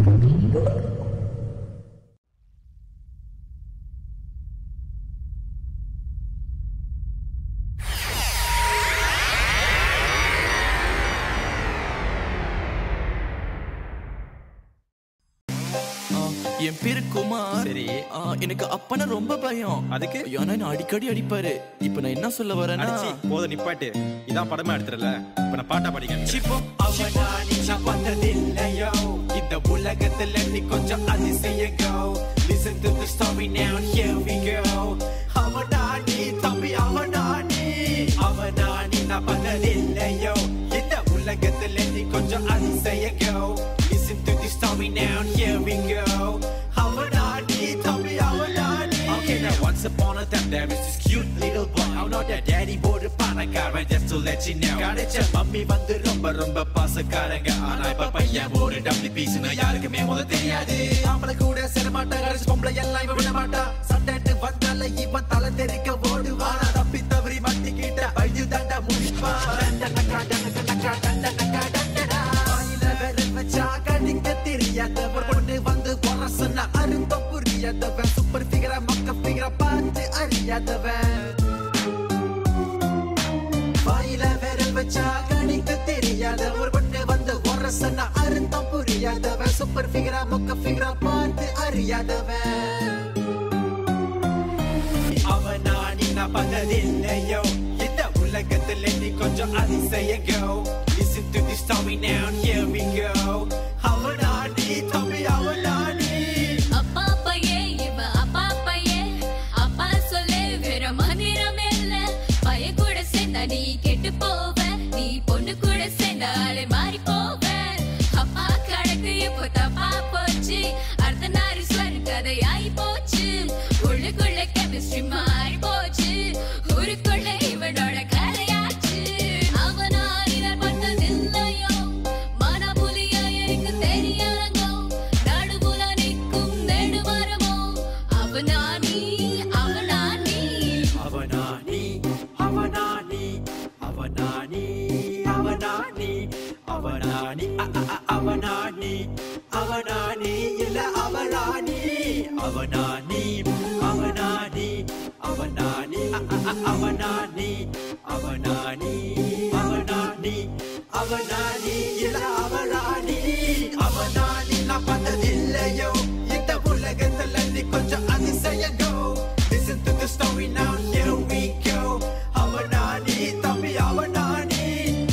ஆ, என் பேரு குமார் சரி. ஆ, எனக்கு அப்பனா ரொம்ப பயம் அதுக்கு? ஏன்னா என்ன அடிக்கடி அடிப்பாரு இப்ப நான் என்ன சொல்ல வரேன்னா அடிச்சி போத நிப்பாட்டு இதான் படமா எடுத்துறல இப்ப நான் பாட்டா படிக்க சிப்பம் அவனானி நான் பார்த்ததில்லையோ இந்த உலகத்துல நீ கொஞ்சம் அதிசயங்கோ Listen to the story now, here we go அவனானி தம்பி அவனானி அவனானி நான் பார்த்ததில்லையோ இந்த உலகத்துல நீ கொஞ்சம் அதிசயங்கோ Listen to the story now, here we go அவனானி தம்பி அவனானி Okay, now once upon a time there is this cute little boy I know that daddy போடு பணக்காரன் just to let you know கிடைச்ச மம்மி வந்து ரொம்ப ரொம்ப பாசக்காரங்க ஆனா இப்ப பையன் ஒரு டப்ளி பீஸ்னு யாருக்குமே முத தெரியாது ஆம்பளை கூட சிரமாட்டா கடைசி பொம்பளை எல்லாம் இவன் விட மாட்டா சண்டைட்டு வந்தால இவன் தலை தெறிக்க ஓடுவான் தப்பி தவறி மாட்டிக்கிட்ட வயது தண்ட முடிப்பான் டண்டனக்கா, டண்டனக்கா, டண்டனக்கா, டண்டனா. வாயில விரல் வச்சா கடிக்க தெரியாதவர் கொண்டு வந்து பொறசுன அருந்தம் புரியாதவன் சூப்பர் ஃபிகரா மக்க ஃபிகரா பார்த்து அறியாதவன் வாயில விரல் வச்சா கணிக்க தெரியாத ஒரு பொண்ணு வந்து ஒரசன அருந்தம் புரியாதவன் சூப்பர் ஃபிகரா மொக்க ஃபிகரா பார்த்து அறியாதவன் அவனா நீ நான் பண்ணதில்லையோ இந்த உலகத்துல நீ கொஞ்சம் அதிசயங்கோ Listen to the story now, here we go அவனா நீ தம்பி அவனா நீ அப்பா பையே இவ அப்பா பையே அப்பா சொல்லு வேற மந்திரம் இல்ல பைய கூட சேர்ந்தா நீ கெட்டு போவ நீ பொண்ணு கூட சேர்ந்தாலே மாறி போவ அப்பா கணக்கு இப்போ தப்பா போச்சு அர்த்த நாரீஸ்வர் கதையாயி போச்சு உள்ளுக்குள்ள கெமிஸ்ட்ரி மாறி போச்சு ஊருக்குள்ள இவனோட கதையாச்சு அவனா இவர் பார்த்ததில்லையோ மன புலியா எனக்கு தெரியாதோ நடுவுல நிற்கும் நெடுமரமோ அவனா நீ அவனா நீ அவனா நீ அவனா நீ அவனா நீ அவனா நீ அவனா நீ அ, அ, அ, அவனா நீ அவனா நீ இல்ல அவனா நீ அவனா நீ அவனா நீ அவனா நீ அ, அ, அ, அவனா நீ அவனா நீ அவனா நீ அவனா நீ இல்ல அவனா நீ அவனா நீ நான் பார்த்ததில்லையோ இந்த உலகத்துல நீ கொஞ்சம் அதிசயங்கோ Listen to the story now, here we go. அவனானி, தம்பி அவனானி.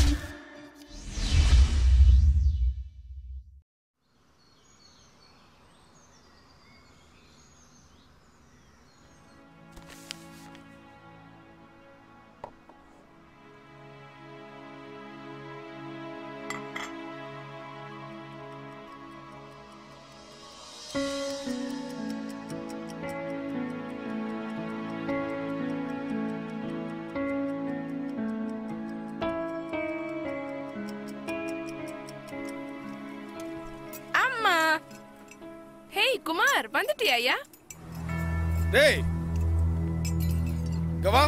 அம்மா ஹேய் குமார் வந்துட்டியா ஐயா டேய் இங்க வா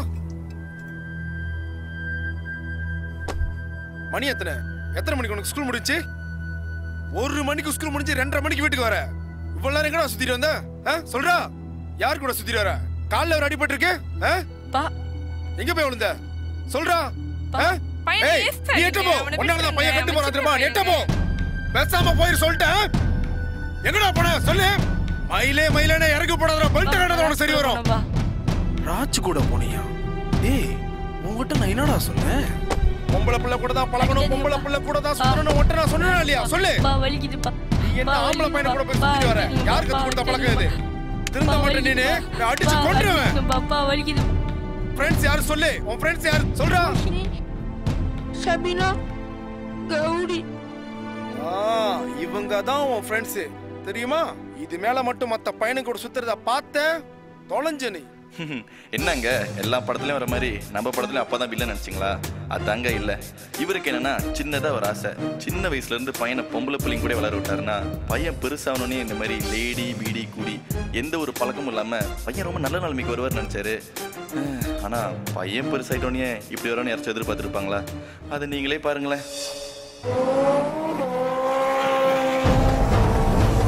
மணி எத்தனை எத்தனை மணிக்கு உனக்கு ஸ்கூல் முடிஞ்சு ஒரு மணிக்கு ஸ்கூல் முடிஞ்சு ரெண்டரை மணிக்கு வீட்டுக்கு வர இவ்வளவு நேரம் எங்கடா சுத்திட்டு வந்த ஆ? சொல்றா யார் கூட சுத்திட்டு வர கால்ல ஒரு அடிபட்டு இருக்கு பா எங்க போய் விழுந்த சொல்றா பா, ஆ? பையன் ஏய், waste நீ எட்ட போ அவனை உன்னாலதான் பையன் கட்டு போறான் தெரியுமா நீ எட்ட வச்சுக்கிறேன். போ பேசாம போயிரு சொல்லிட்டேன் எங்கடா போன சொல்லு மயிலே மயிலேனே இறங்கி போடாதடா பெல்ட் கட்டத உனக்கு சரி வரும் வா. ராஜ் கூட போனியா டேய் உன்கிட்ட நான் என்னடா சொன்னேன் பொம்பளை பிள்ளை கூட தான் பழகணும் பொம்பளை பிள்ளை கூட தான் சுத்தணும் ஒட்ட நான் சொன்னேனா இல்லையா சொல்லு பா வலிக்குதுப்பா நீ என்ன ஆம்பளை பையனை கூட போய் சுத்திட்டு வர யார் கத்து கொடுத்த பழக்கம் இது திருந்த மாட்டேன் நீனு நான் அடிச்சு கொன்றுவேன் பாப்பா வலிக்குது ஃப்ரெண்ட்ஸ் யாரு சொல்லு உன் ஃப்ரெண்ட்ஸ் யாரு சொல்றா ஷபினா கௌரி ஆ, இவங்க தான் உன் ஃப்ரெண்ட்ஸ் தெரியுமா இது மேல மட்டும் மத்த பையனுக்கு கூட சுத்துறத பார்த்த தொலைஞ்ச நீ என்னங்க எல்லா படத்துலயும் வர மாதிரி நம்ம படத்துலயும் அப்பதான் வில்லன் நினைச்சிங்களா அதாங்க இல்ல இவருக்கு என்னன்னா சின்னதா ஒரு ஆசை சின்ன வயசுல இருந்து பையனை பொம்பளை பிள்ளைங்க கூட வளர விட்டாருன்னா பையன் பெருசாகணும்னே இந்த மாதிரி லேடி பீடி கூடி எந்த ஒரு பழக்கமும் இல்லாம பையன் ரொம்ப நல்ல நிலைமைக்கு வருவார் நினைச்சாரு அஹ், ஆனா பையன் பெருசாயிட்டோன்னே இப்படி வரும்னு யாராச்சும் எதிர்பார்த்துருப்பாங்களா அதை நீங்களே பாருங்களேன்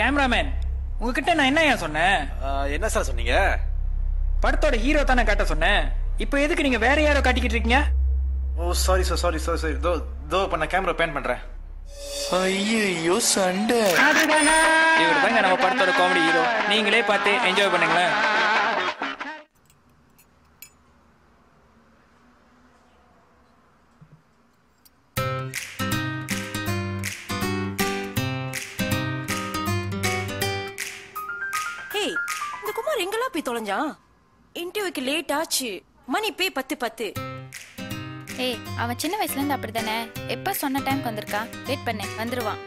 கேமராமேன் உங்ககிட்ட நான் என்ன ஏன் சொன்னேன் என்ன சார் சொன்னீங்க படத்தோட ஹீரோ தானே காட்ட சொன்னேன் இப்போ எதுக்கு நீங்க வேற யாரோ காட்டிக்கிட்டு இருக்கீங்க oh sorry sir sorry sorry sorry தோ தோ இப்போ நான் கேமரா பேன் பண்றேன் ஐயோ சண்டை இவர் தாங்க நம்ம படத்தோட காமெடி ஹீரோ நீங்களே பார்த்து என்ஜாய் பண்ணுங்களேன் ஹேய் இந்த குமார் எங்கெல்லாம் போய் தொலைஞ்சான் இன்டர்வியூக்கு லேட் ஆச்சு மணி பே பத்து பத்து ஏய் அவன் சின்ன வயசுல இருந்து அப்படிதானே எப்ப சொன்ன டைம்க்கு வந்திருக்கான் வெயிட் பண்ணு வந்துருவான்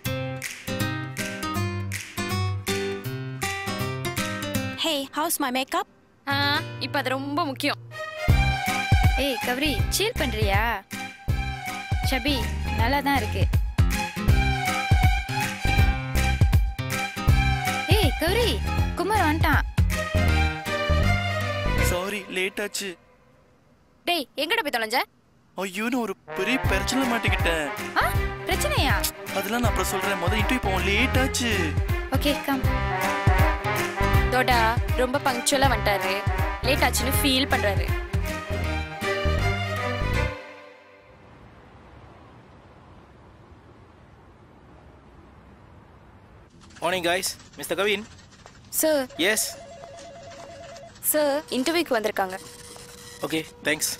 ஹே ஹவுஸ் மை மேக்கப் ஆ இப்போ அது ரொம்ப முக்கியம் ஏய் கௌரி சீல் பண்றியா ஷபி நல்லா தான் இருக்கு ஏய் கௌரி குமார் வந்துட்டான் சாரி லேட் ஆச்சு டேய் எங்கட போய் தொலைஞ்ச ஐயோ நான் ஒரு பெரிய பிரச்சனை மாட்டிக்கிட்டேன் ஆ பிரச்சனையா அதெல்லாம் நான் அப்புறம் சொல்றேன் முதல்ல இன்டர்வியூ போவோம் லேட் ஆச்சு ஓகே கம் தோடா ரொம்ப பங்க்சுவலா வந்துட்டாரு லேட் ஆச்சுன்னு ஃபீல் பண்றாரு morning guys mister Kavin sir yes sir இன்டர்வியூக்கு வந்திருக்காங்க ஓகே தேங்க்ஸ்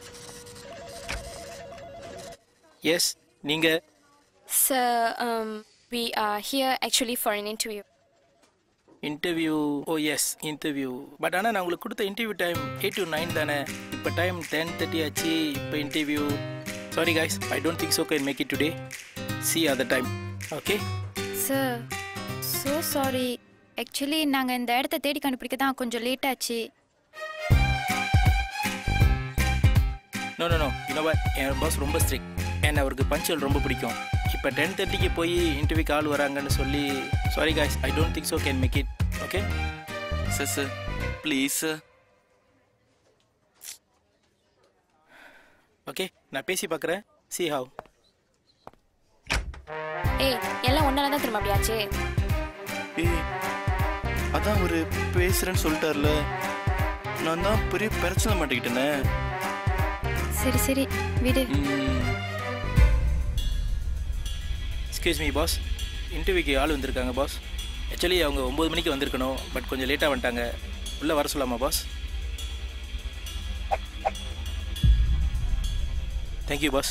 எஸ் நீங்க sir we are here actually for an interview interview oh yes interview but ஆனால் நான் உங்களுக்கு கொடுத்த interview time eight to nine தானே இப்போ டைம் டென் தேர்ட்டி ஆச்சு இப்போ interview sorry guys I don't think so can make it today see other time okay sir so sorry actually நாங்கள் இந்த இடத்த தேடி கண்டுபிடிக்க தான் கொஞ்சம் லேட் ஆச்சு நோ நோ நோ யூனோவா என் பாஸ் ரொம்ப ஸ்ட்ரிக்ட் என்ன அவருக்கு பஞ்சுவல் ரொம்ப பிடிக்கும் இப்போ டென் தேர்ட்டிக்கு போய் இன்டர்வியூக்கு ஆள் வராங்கன்னு சொல்லி sorry guys I don't think so can make it okay sir sir please sir okay நான் பேசி பார்க்குறேன் சி ஹவ் ஏய் எல்லாம் ஒன்னால தான் திரும்ப அப்படியாச்சு ஏய் அதான் ஒரு பேசுறேன்னு சொல்லிட்டார்ல நான் தான் பெரிய பிரச்சனை மாட்டிக்கிட்டேனே சரி சரி விடு எக்ஸ்கியூஸ் மீ பாஸ் இன்டர்வியூக்கு ஆள் வந்திருக்காங்க பாஸ் ஆக்சுவலி அவங்க ஒம்பது மணிக்கு வந்திருக்கணும் பட் கொஞ்சம் லேட்டாக வந்துட்டாங்க உள்ளே வர சொல்லாமா பாஸ் தேங்க்யூ பாஸ்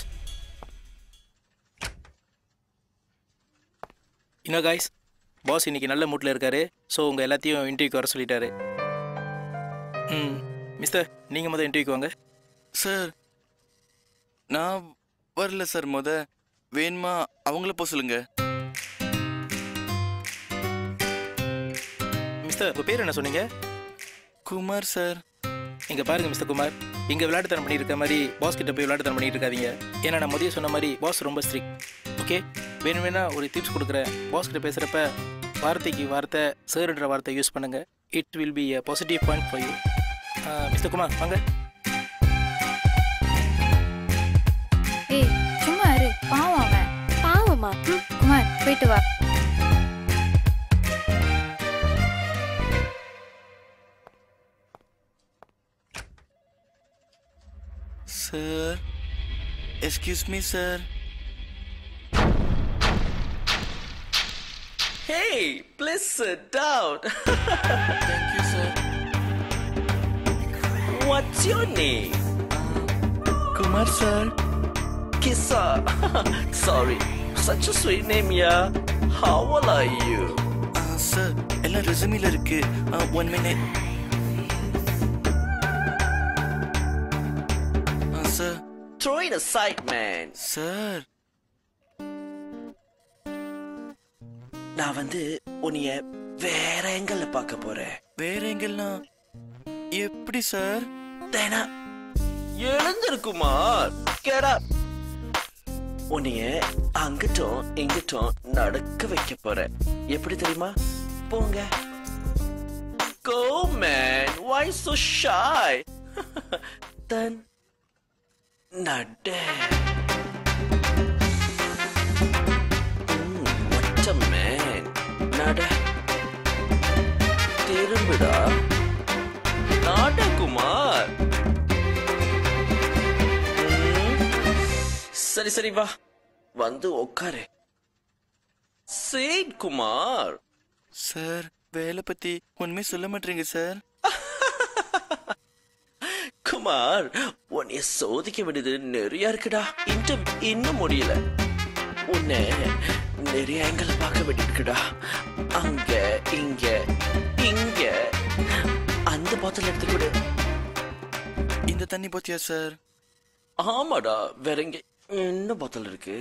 இன்னோ காய்ஸ் பாஸ் இன்னைக்கு நல்ல மூட்டில் இருக்காரு ஸோ உங்கள் எல்லாத்தையும் இன்டர்வியூக்கு வர சொல்லிட்டாரு ம் மிஸ்டர் நீங்கள் முதல் இன்டர்வியூக்கு வாங்க சார் நான் வரல சார் முத வேணுமா அவங்கள போக சொல்லுங்க மிஸ்டர் உங்கள் பேர் என்ன சொன்னீங்க குமார் சார் இங்க பாருங்க மிஸ்டர் குமார் இங்க விளையாட்டுத்தனம் பண்ணியிருக்க மாதிரி பாஸ் கிட்ட போய் விளையாட்டுத்தனம் பண்ணிட்டு இருக்காதீங்க ஏன்னா நான் முதல்ல சொன்ன மாதிரி பாஸ் ரொம்ப ஸ்ட்ரிக்ட் ஓகே வேணும் வேணா ஒரு டிப்ஸ் கொடுக்குறேன் பாஸ் கிட்ட பேசுறப்ப வார்த்தைக்கு வார்த்தை சார்ன்ற வார்த்தை யூஸ் பண்ணுங்க it will be a positive point for you mister Kumar வாங்க ஏய் சும்மா இரு பாவம் அவன் பாவமா குமார் போயிட்டு வா sir excuse me sir Hey, please sit down. Thank you, sir. What's your name? Kumar, sir. Kissa. Sorry, such a sweet name, yeah. How old are you? Sir எல்லாம் ரெசுமில இருக்கு one minute sir Throw it aside, man. Sir நான் வந்து உன்னைய வேற எங்கல்ல பார்க்க போறேன் வேற எங்கெல்லாம் எப்படி சார் தேனா எழுந்திருக்குமார் கேடா உன்னைய அங்கிட்டும் இங்கிட்டும் நடக்க வைக்க போறேன் எப்படி தெரியுமா போங்க Go man, why so shy? Then நட Mm, what a man. நட திரும்புடா நாட குமார் ம், சரி சரி வா வந்து உட்காரு சேட் குமார் சார் வேலை பத்தி ஒண்ணுமே சொல்ல மாட்டீங்க சார் குமார் உன்னைய சோதிக்க வேண்டியது நிறைய இருக்குடா இன்டர்வியூ இன்னும் முடியல உன்னை நிறைய ஆங்கிள் பார்க்க வேண்டியிருக்குடா அங்க இங்க இங்க அந்த பாத்திரம் எடுத்து கொடு இந்த தண்ணி போத்தியா சார் ஆமாடா வேற எங்க இன்னும் பாத்திரம் இருக்கு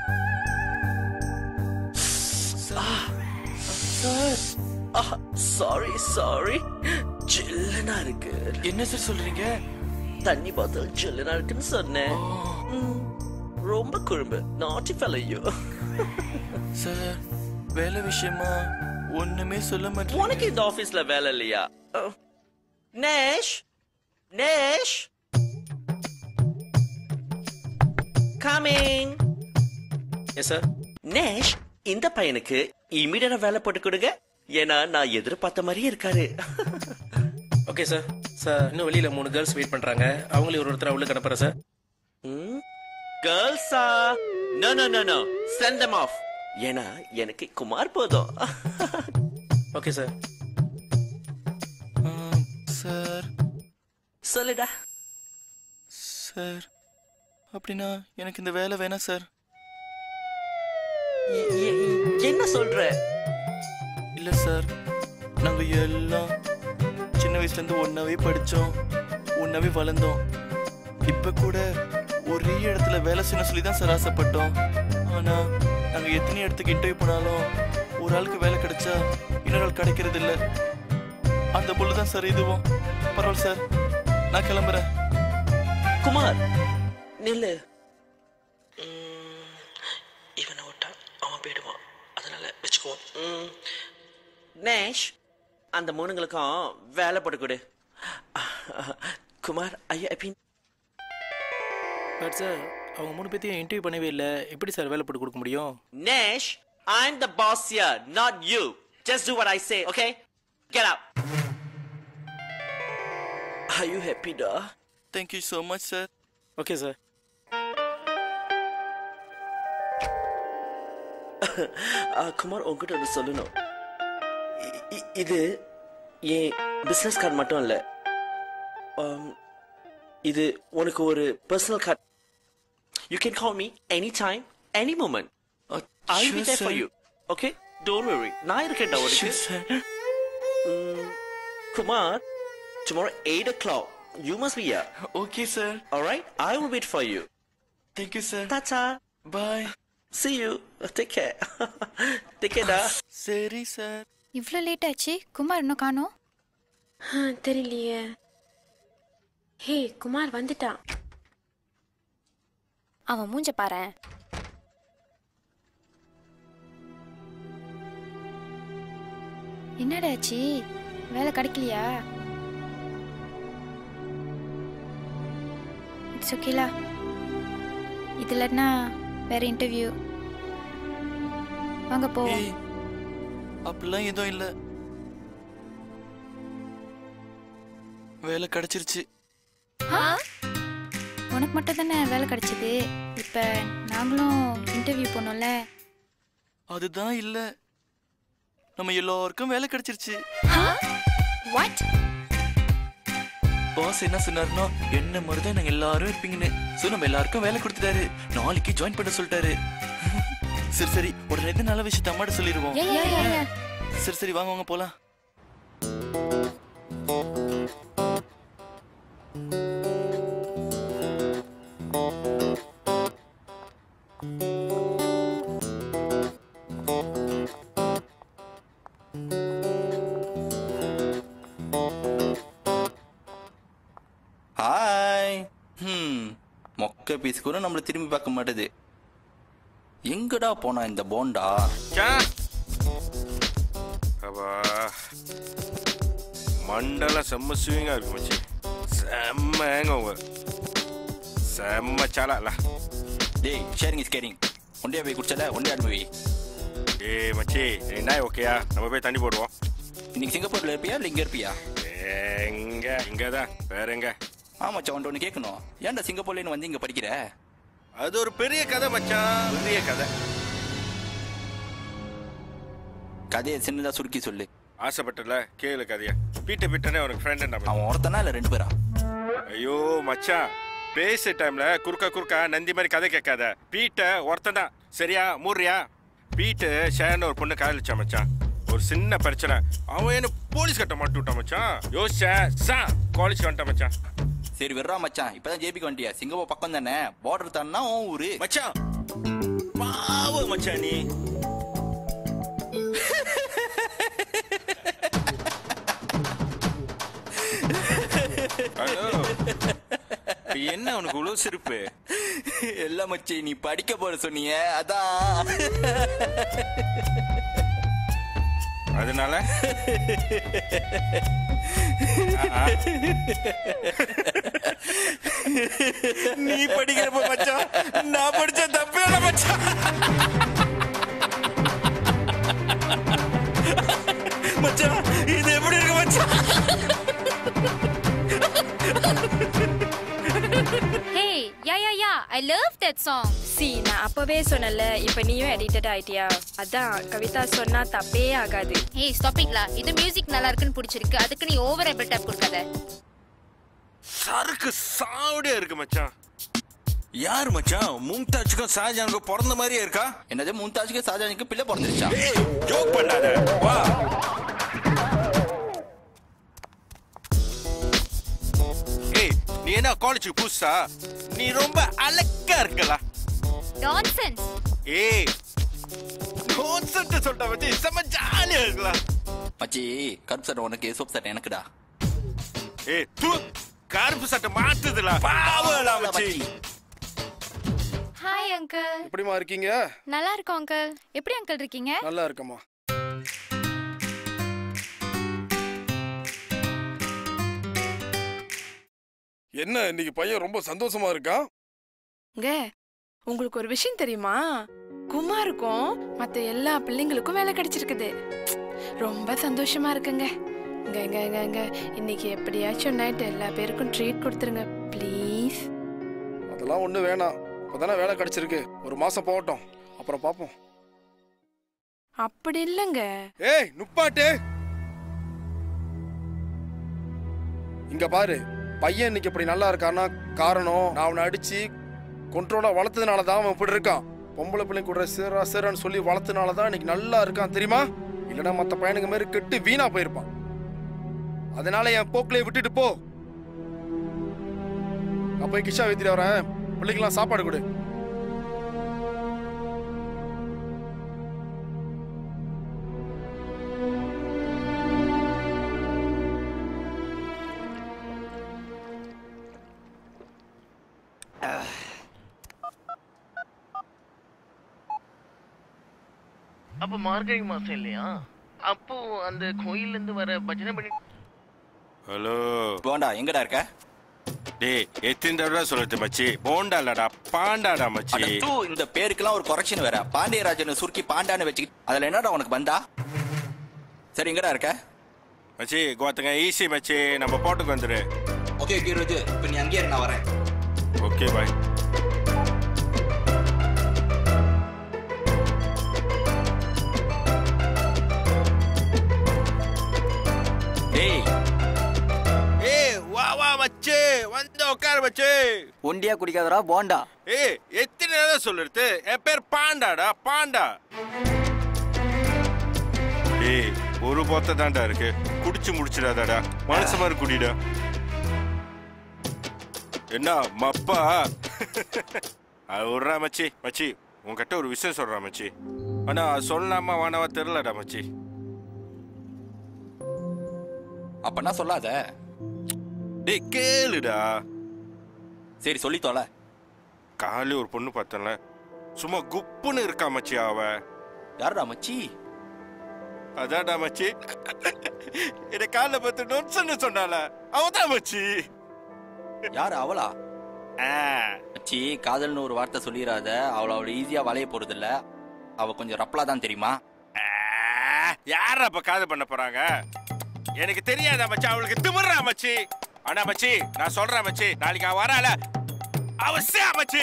சார் சாரி சாரி ஜில்லுனா இருக்கு என்ன சார் சொல்றீங்க தண்ணி பாத்திரம் ஜில்லுனா இருக்குன்னு சொன்னேன் ம், ரொம்ப குறும்பு நாட்டி ஃபெலையோ சார் வேலை விஷயமா ஒண்ணுமே சொல்ல மாட்டேன் உனக்கு இந்த ஆபீஸ்ல வேலை இல்லையா அஹ். Nesh Nesh coming yes sir Nesh இந்த பையனுக்கு இமீடியட்டா வேலை போட்டு கொடுங்க ஏன்னா நான் எதிர்பார்த்த மாதிரியே இருக்காரு ஓகே சார் சார் இன்னும் வெளியில மூணு கேர்ள்ஸ் வெயிட் பண்றாங்க அவங்களையும் ஒரு ஒருத்தர் உள்ள அனுப்புறேன் சார் கேர்ள்ஸா no no no no send them off ஏன்னா எனக்கு குமார் போதும் ஓகே சார் சார் சொல்லுடா சார் அப்படின்னா எனக்கு இந்த வேலை வேணாம் சார் எ- எ- என்ன சொல்ற இல்ல சார் நாங்க எல்லாம் சின்ன வயசுல இருந்து ஒன்னாவே படிச்சோம் ஒன்னாவே வளர்ந்தோம் இப்ப கூட ஒரே இடத்துல வேலை செய்யணும் சொல்லி தான் சார் ஆசைப்பட்டோம் ஆனா நாங்க எத்தனை இடத்துக்கு இன்டர்வியூ போனாலும் ஒரு ஆளுக்கு வேலை கிடைச்சா இன்னொரு ஆள் கிடைக்கிறது இல்ல அந்த பொண்ணு தான் சார் இதுவும் பரவாயில்ல சார் நான் கிளம்புறேன் குமார் நில்லு ம், இவனை விட்டா அவன் போயிடுவான் அதனால வச்சுக்குவோம் ம். நேஷ் அந்த மூணுங்களுக்கும் வேலை போட்டு கொடு குமார் ஐயா ஐ பட் சார் அவங்க மூணு பேர்த்தையும் இன்டர்வியூ பண்ணவே இல்லை எப்படி சார் வேலை போட்டு கொடுக்க முடியும் Nash, I'm the boss here, not you. Just do what I say, okay? Get out. Are you happy, da? Thank you so much, sir. Okay sir Kumar உங்ககிட்ட ஒன்று சொல்லணும் இ- இ- இது என் பிஸ்னஸ் கார்டு மட்டும் இல்லை இது உனக்கு ஒரு personal card you can call me any time any moment I sure, be there for sir. You okay don't worry நான் இருக்கேன்டா உனக்கு Mm, Kumar, tomorrow 8 o'clock, you must be here. Okay, sir. Alright, I will wait for you. Thank you, sir. Tata. Bye. See you. Take care. Take care, da. சரி sir இவ்வளோ late ஆச்சு குமார் இன்னும் காணோம் தெரியலையே ஹே குமார் வந்துட்டான் அவன் மூஞ்ச பாரேன் என்னடா ஆச்சு வேலை கிடைக்கலையா இட்ஸ் ஓகேலா இது இல்லைன்னா வேற இன்டர்வியூ வாங்க போ ஏய் அப்படிலாம் எதுவும் இல்ல வேலை கிடைச்சிருச்சு உனக்கு மட்டும் தானே வேலை கிடைச்சது இப்போ நாங்களும் இன்டர்வியூ போனோம்ல அதுதான் இல்ல நம்ம எல்லாருக்கும் வேலை கிடைச்சிருச்சு வாட் பாஸ் என்ன சொன்னாருன்னா என்ன மாதிரி தான் நாங்க எல்லாரும் இருப்பீங்கன்னு சோ நம்ம எல்லாருக்கும் வேலை கொடுத்துட்டாரு நாளைக்கு ஜாயின் பண்ண சொல்லிட்டாரு சரி சரி உடனே இந்த நல்ல விஷயத்த அம்மாட்ட சொல்லிடுவோம் Yeah, yeah, yeah, yeah. சரி சரி வாங்க வாங்க போலாம் ஹாய் ம் மொக்க பீஸ் கூட நம்மளை திரும்பி பார்க்க மாட்டுது எங்கடா போனா இந்த போண்டா அப்பா மண்டலம் செம்ம ஸ்விங்கா இருக்கு மச்சி செம்ம ஹேங் ஓவர் செம்ம சாலால டேய் ஷேரிங் இஸ் கேரிங் ஒண்டியா போய் குடிச்சல ஒண்டியா ஆடு போய் ஏய் மச்சி என்ன ஓகேயா நம்ம போய் தண்ணி போடுவோம் இன்னைக்கு சிங்கப்பூர்ல இருப்பியா இல்ல இங்க இருப்பியா எங்க இங்கதான் வேற எங்க ஆமா மச்சான் உன்ட்ட ஒன்று கேட்கணும் ஏன்டா சிங்கப்பூர்லேன்னு வந்து இங்க படிக்கிற அது ஒரு பெரிய கதை மச்சான் பெரிய கதை கதையை சின்னதா சுருக்கி சொல்லு ஆசைப்பட்டல கேளு கதைய பீட்ட பீட்டனே உனக்கு ஃப்ரெண்ட் அவன் ஒருத்தனா இல்ல ரெண்டு பேரா ஐயோ மச்சான் பேச டைம்ல குறுக்க குறுக்க நந்தி மாதிரி கதை கேட்காத பீட்ட ஒருத்தன் தான் சரியா மூறியா பீட்டு ஷேர்னு ஒரு பொண்ணு காதலிச்சான் மச்சான் ஒரு சின்ன பிரச்சனை அவன் என்ன போலீஸ் கட்ட மாட்டு விட்டான் மச்சான் யோசிச்சேன் சா காலேஜ் வந்துட்டான் மச்சான் சரி விடுறா மச்சான் இப்பதான் ஜேபிக்கு வந்துட்டியா சிங்கப்பூர் பக்கம் தானே பார்டர் தானா உன் ஊரு மச்சான் பாவம் மச்சான் நீ ஹலோ இப்ப என்ன உனக்கு இவ்வளவு சிரிப்பு எல்லாம் மச்சி நீ படிக்க போற சொன்னீங்க அதான் அதனால ஆ. நீ படிக்கிறப்ப மச்சான் நான் படிச்ச தப்பே இல்ல மச்சான் மச்சான் இது எப்படி இருக்கு மச்சான் hey yeah yeah yeah I love that song see நான் அப்பவே சொன்னல இப்ப நீயும் எடிட்டட் ஆயிட்டியா அதான் கவிதா சொன்னா தப்பே ஆகாது ஹே ஸ்டாப் இட்லா இது மியூசிக் நல்லா இருக்குன்னு பிடிச்சிருக்கு அதுக்கு நீ ஓவர் எபிள் டேப் கொடுக்காத சரக்கு சாவடியா இருக்கு மச்சான் யார் மச்சான் மும்தாஜுக்கும் ஷாஜானுக்கும் பிறந்த மாதிரியே இருக்கா என்னது மும்தாஜுக்கு ஷாஜானுக்கு பிள்ளை பிறந்துருச்சா ஜோக் பண்ணாத வா ஏய் நீ என்ன காலேஜுக்கு புதுசா நீ ரொம்ப அழகா இருக்கல நான்சென்ஸ் ஏய் கான்செப்ட் சொல்லிட்ட மச்சி செம்ம ஜாலியா இருக்கலாம் மச்சி கருப்பு சட்டை உனக்கு சோப் சட்டை எனக்குடா ஏய் தூ கருப்பு சட்டை மாத்துதுல பாவலா மச்சி ஹாய் அங்கிள் எப்படிமா இருக்கீங்க நல்லா இருக்கோம் அங்கிள் எப்படி அங்கிள் இருக்கீங்க நல்லா இருக்கம்மா என்ன இன்னைக்கு பையன் ரொம்ப சந்தோஷமா இருக்கான் ங்க உங்களுக்கு ஒரு விஷயம் தெரியுமா குமாருக்கும் மத்த எல்லா பிள்ளைங்களுக்கும் வேலை கிடைச்சிருக்குது ரொம்ப சந்தோஷமா இருக்குங்க இங்க இங்க இங்க இங்க இன்னைக்கு எப்படியாச்சும் நைட் எல்லா பேருக்கும் ட்ரீட் கொடுத்துருங்க ப்ளீஸ் அதெல்லாம் ஒண்ணு வேணாம் இப்பதானே வேலை கிடைச்சிருக்கு ஒரு மாசம் போகட்டும் அப்புறம் பாப்போம் அப்படி இல்லைங்க ஏய் நுப்பாட்டு இங்க பாரு பையன் இன்னைக்கு இப்படி நல்லா இருக்கான்னா காரணம் நான் அவனை அடிச்சு கொண்ட்ரோலா வளர்த்ததுனால தான் அவன் இப்படி இருக்கான் பொம்பளை பிள்ளை கூட சேரா சேரான்னு சொல்லி வளர்த்தனால தான் இன்னைக்கு நல்லா இருக்கான் தெரியுமா இல்லைன்னா மற்ற பையனுங்க மாதிரி கெட்டு வீணா போயிருப்பான் அதனால என் போக்கிலே விட்டுட்டு போ நான் போய் கிஷா வைத்திட்டு வரேன் பிள்ளைக்கெல்லாம் சாப்பாடு கொடு அப்ப மார்கழி மாசம் இல்லையா அப்போ அந்த கோயில்ல இருந்து வர பஜனை பண்ணி ஹலோ போண்டா எங்கடா இருக்க டேய் எத்தனை தடவை சொல்லுது மச்சி போண்டா இல்லடா பாண்டாடா மச்சி அட தூ, இந்த பேருக்கெல்லாம் ஒரு கொரெக்ஷன் வேற பாண்டியராஜன் சுருக்கி பாண்டான்னு வச்சுக்கிட்டு அதுல என்னடா உனக்கு வந்தா சரி எங்கடா இருக்க மச்சி கோத்துங்க ஈஸி மச்சி நம்ம போட்டுக்கு வந்துரு ஓகே ஓகே ரோஜு இப்போ நீ அங்கேயே இரு, நான் வரேன் ஓகே பாய் டேய் ஏய் வா வா மச்சி வந்து உட்காரு மச்சி ஒண்டியா குடிக்காதடா போண்டா ஏய் எத்தனை நேரம் சொல்லுறது என் பேர் பாண்டாடா பாண்டா ஏய் ஒரு போத்த தான்டா இருக்கு குடிச்சு முடிச்சிடாதாடா மனசு மாதிரி குடிடா என்ன மப்பா அது விட்றா மச்சி மச்சி உன்கிட்ட ஒரு விஷயம் சொல்றா மச்சி ஆனா சொல்லாம வானவா தெரிலடா மச்சி அப்பனா சொல்லாத டேய் கேளுடா சரி சொல்லி தொலை காலி ஒரு பொண்ணு பார்த்தல சும்மா குப்புன்னு இருக்கா மச்சி அவ யாருடா மச்சி அதான்டா மச்சி என்ன காலில் பார்த்து நொட்ஸ்ன்னு சொன்னால அவதான் மச்சி யாரு அவளா மச்சி காதல்னு ஒரு வார்த்தை சொல்லிடாத அவள அவ்வளோ ஈஸியா வளைய போறது இல்ல அவ கொஞ்சம் ரப்லா தான் தெரியுமா யார அப்ப காது பண்ண போறாங்க எனக்கு தெரியாத மச்சி அவளுக்கு திமிர்றா மச்சி ஆனா மச்சி நான் சொல்றேன் மச்சி நாளைக்கு அவ வரால அவசியம் மச்சி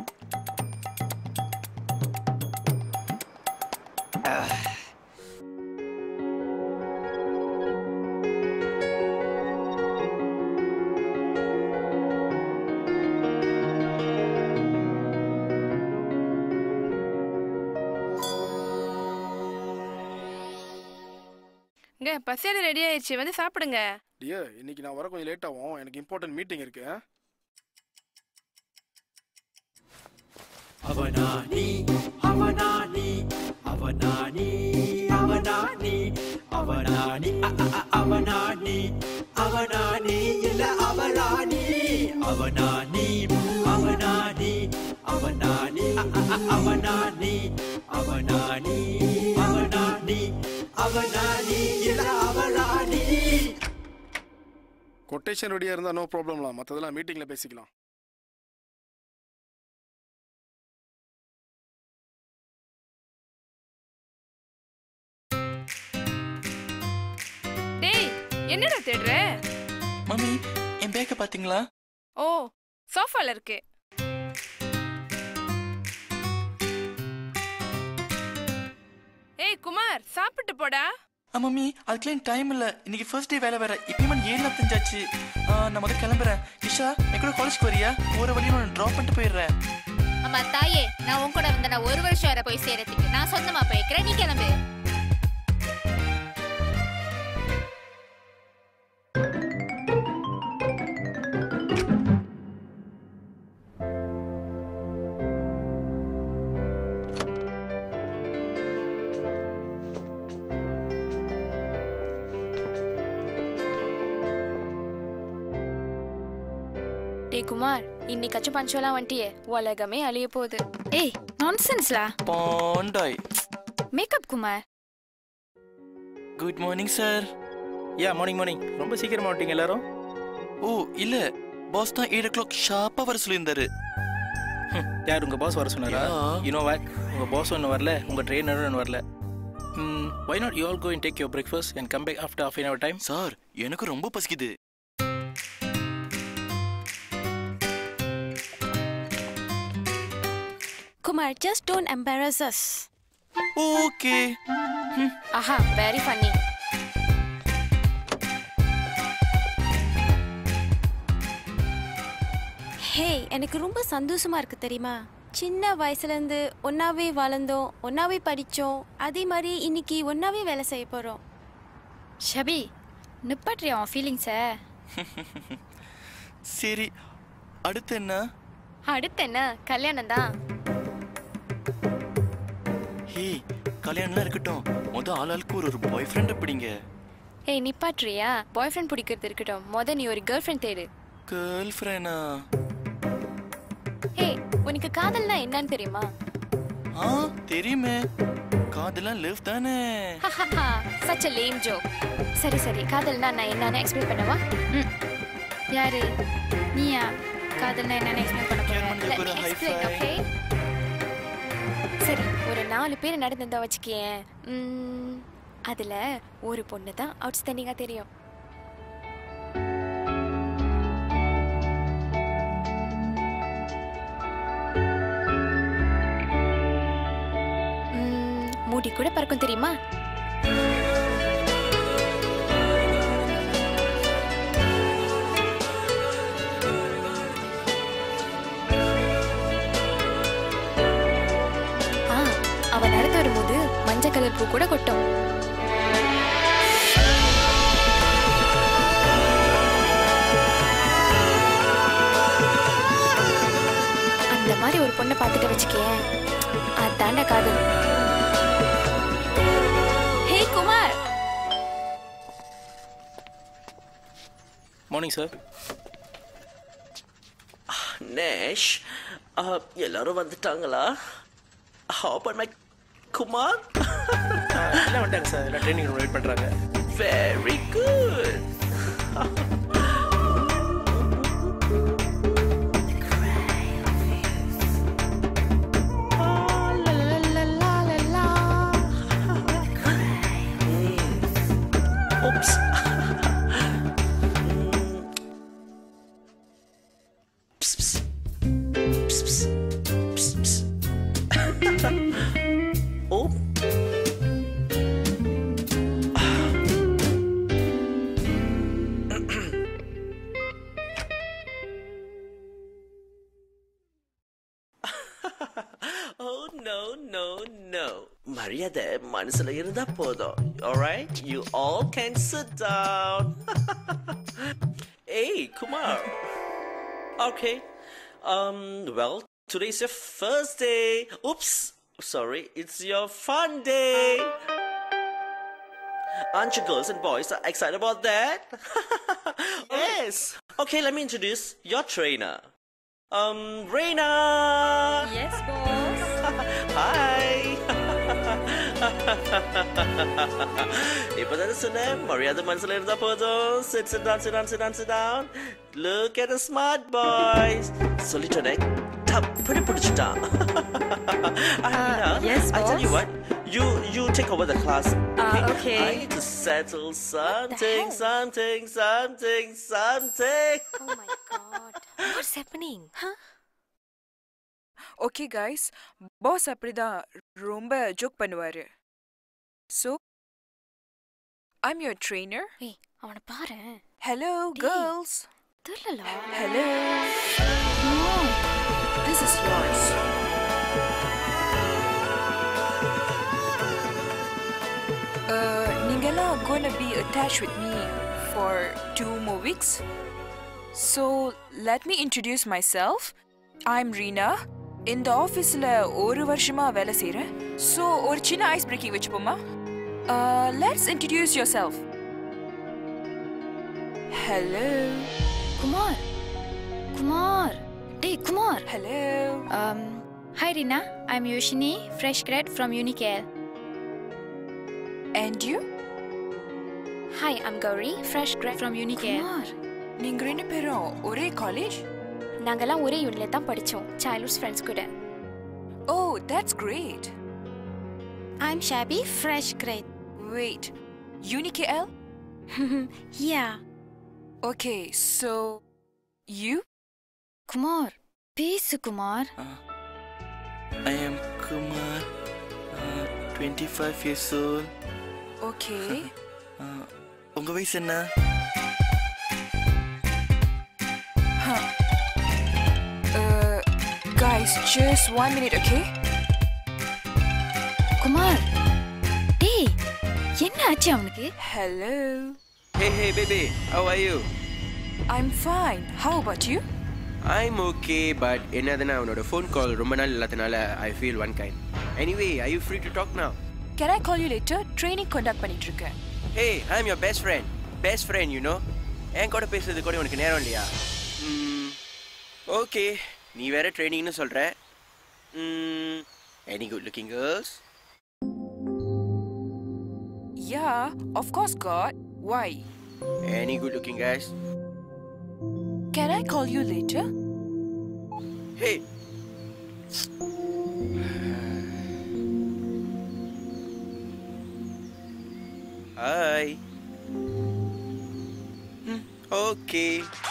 இங்க பசியாடு ரெடி ஆயிடுச்சு வந்து சாப்பிடுங்க டியர் இன்னைக்கு நான் வர கொஞ்சம் லேட் ஆகும் எனக்கு இம்பார்ட்டன்ட் மீட்டிங் இருக்கு அவனானி அவனானி அவனானி அவனானி அவனானி அ, அ, அ, அவனானி அவனானி இல்ல அவளானி அவனானி அவனானி அவனானி அ, அ, அ, அவனானி அவனானி அவனானி அவனானி இல்ல அவளானி கொட்டேஷன் ரெடியாக இருந்தால் நோ ப்ராப்ளம்லாம் மற்றதெல்லாம் மீட்டிங்கில் பேசிக்கலாம் டேய் என்னடா தேடுற மம்மி என் பேக்க பாத்தீங்களா ஓ சோஃபால இருக்கு ஏய் குமார் சாப்பிட்டு போடா ஆ மம்மி அதுக்கெல்லாம் டைம் இல்ல இன்னைக்கு ஃபர்ஸ்ட் டே வேலை வேற இப்பயும் மணி ஏழு நாற்பத்தஞ்சாச்சு ஆ, நான் முதல்ல கிளம்புறேன் இஷா என் கூட காலேஜ்க்கு வரியா போற வழியும் நான் ட்ராப் பண்ணிட்டு போயிடுறேன் அம்மா தாயே நான் உன் கூட இருந்த நான் ஒரு வருஷம் வரை போய் சேரத்துக்கு நான் சொந்தமா போய்க்கிறேன் நீ கிளம்பு டேய் குமார் இன்னைக்காச்சும் பஞ்சுவலா வந்துட்டியே உலகமே அழிய போகுது ஏய் நான்சென்ஸ்லா பாண்டாய் makeup Kumar good morning sir yeah morning morning ரொம்ப சீக்கிரமா வந்துட்டீங்க எல்லாரும் ஓ இல்ல பாஸ் தான் எயிட் ஓ கிளாக் ஷார்ப்பா வர சொல்லியிருந்தாரு யார் உங்க பாஸ் வர சொன்னாரா யூனோ வேக் உங்க பாஸ் ஒன்று வரல உங்க ட்ரெயினரும் ஒன்று வரல why not you all go take your breakfast and come back after half an hour time sir எனக்கு ரொம்ப பசிக்குது Kumar, just don't embarrass us. Okay ஆஹா வெரி ஃபன்னி ஹே எனக்கு ரொம்ப சந்தோஷமா இருக்கு தெரியுமா சின்ன வயசுல இருந்து ஒன்னாவே வளர்ந்தோம் ஒன்னாவே படிச்சோம் அதே மாதிரி இன்னைக்கு ஒன்னாவே வேலை செய்ய போறோம் ஷபி நிப்பாட்றியா உன் ஃபீலிங்ஸை சரி அடுத்து என்ன அடுத்து என்ன கல்யாணம் தான் ஹே கல்யாணம்லாம் இருக்கட்டும் முத ஆளாளுக்கு ஒரு ஒரு பாய் ஃப்ரெண்ட் பிடிங்க ஏய் நிப்பாட்றியா பாய் ஃப்ரெண்ட் பிடிக்கிறது இருக்கட்டும் முத நீ ஒரு கேர்ள் ஃப்ரெண்ட் தேடு கேர்ள் ஃப்ரெண்டா ஏய் உனக்கு காதல்னா என்னன்னு தெரியுமா ஆ தெரியுமே காதெல்லாம் லிவ் தானே சச் a lame joke சரி சரி காதல்னா நான் என்னன்னு எக்ஸ்பிளைன் பண்ணவா ம் யாரு நீயா காதல்னா என்னன்னு எக்ஸ்பிளைன் பண்ண Let போறேன் me explain, okay? சரி ஒரு நாலு பேர் நடந்திருந்தா வச்சுக்கேன் ம், அதுல ஒரு பொண்ணு தான் அவுட்ஸ்டாண்டிங்கா தெரியும் ம், முடி கூட பறக்கும் தெரியுமா ஆ அவ நடந்து வரும்போது மஞ்சள் கலர் பூ கூட கொட்டும் அந்த மாதிரி ஒரு பொண்ணை பார்த்துட்டு வச்சுக்கேன் அதாண்ட காதல் hey Kumar morning sir Nesh uh, எல்லாரும் வந்துட்டாங்களா ஹாப்பன் மை குமார் எல்லாம் வந்துட்டாங்க சார் எல்லாம் ட்ரைனிங் ரூம் வெயிட் பண்ணுறாங்க very good psst, psst, psst. oh. oh no no no மரியாதை மனசுல இருந்தா போதும் alright you all can sit down hey kumar okay um well today's your first day oops sorry it's your fun day aren't you girls and boys excited about that yes okay let me introduce your trainer um Reina yes boss Hi. இப்பதானே சொன்னேன் மரியாதை மனசுல இருந்தா போதும் sit sit down sit down sit down sit down look at the smart boys சொல்லிட்டோனே டப்புனு பிடிச்சிட்டான் Amina, yes, I tell you boss. what you you take over the class Uh, okay. I need to settle something something something something oh my god what's happening huh okay guys boss அப்படிதான் ரொம்ப joke பண்ணுவாரு so I'm your trainer ஏய் அவனை பாரு hello girls தெரியல hello this is yours நீங்கெல்லாம் gonna be attach with me for two more weeks so let me introduce myself I'm Reena இந்த ஆஃபீஸில் ஒரு வருஷமா வேலை செய்கிறேன் ஸோ ஒரு சின்ன ஐஸ் பிரேக்கிங் வச்சுப்போமா let's introduce yourself hello Kumar Kumar டேய் Kumar hello um hi rina i'm yoshini fresh grad from unicare and you hi i'm gauri fresh grad from unicare Kumar நீங்க ரெண்டு பேரும் ஒரே காலேஜ் நாங்கெல்லாம் ஒரே யூனிட்ல தான் படிச்சோம் சைல்ட்ஹுட் ஃப்ரெண்ட்ஸ் கூட oh that's great i'm shabby fresh grad wait UniKL yeah okay so you Kumar பேசு Kumar I am Kumar, uh, 25 years old. Okay Uh, உங்க வயசு என்ன guys just one minute okay Kumar டேய் என்ன ஆச்சு அவனுக்கு hello Hey, hey, baby. How are you? I'm fine how about you I'm okay, but என்னதுன்னா அவனோட ஃபோன் கால் ரொம்ப நாள் இல்லாதனால I feel one kind anyway I you free to talk now can I call you later training conduct பண்ணிட்டு இருக்கேன் hey I am your best friend best friend you know என் கூட பேசுறது கூட உனக்கு நேரம் இல்லையா ஓகே நீ வேற ட்ரைனிங்னு சொல்ற any good looking girls yeah of course god why any good looking guys can I call you later hey hi okay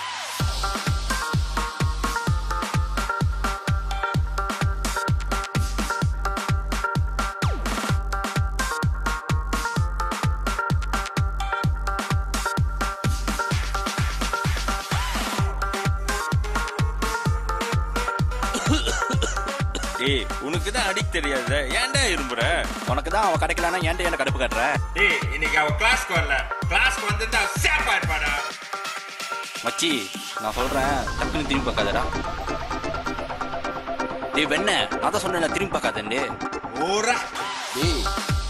ஏய் உனக்கு தான் அடிக்க தெரியாது ஏன்டா இரும்புற உனக்கு தான் அவ கிடைக்கலன்னா ஏன்டா என்ன கடுப்பு காட்டுற ஏய் இன்னைக்கு அவ கிளாஸ்க்கு வரல கிளாஸ்க்கு வந்திருந்தா சேப்பா இருப்பாடா மச்சி நான் சொல்றேன் டக்குன்னு திரும்பி பார்க்காதடா டேய் வெண்ண நான் தான் சொன்னேன் திரும்பி பார்க்காதேன்னு ஓரா டேய்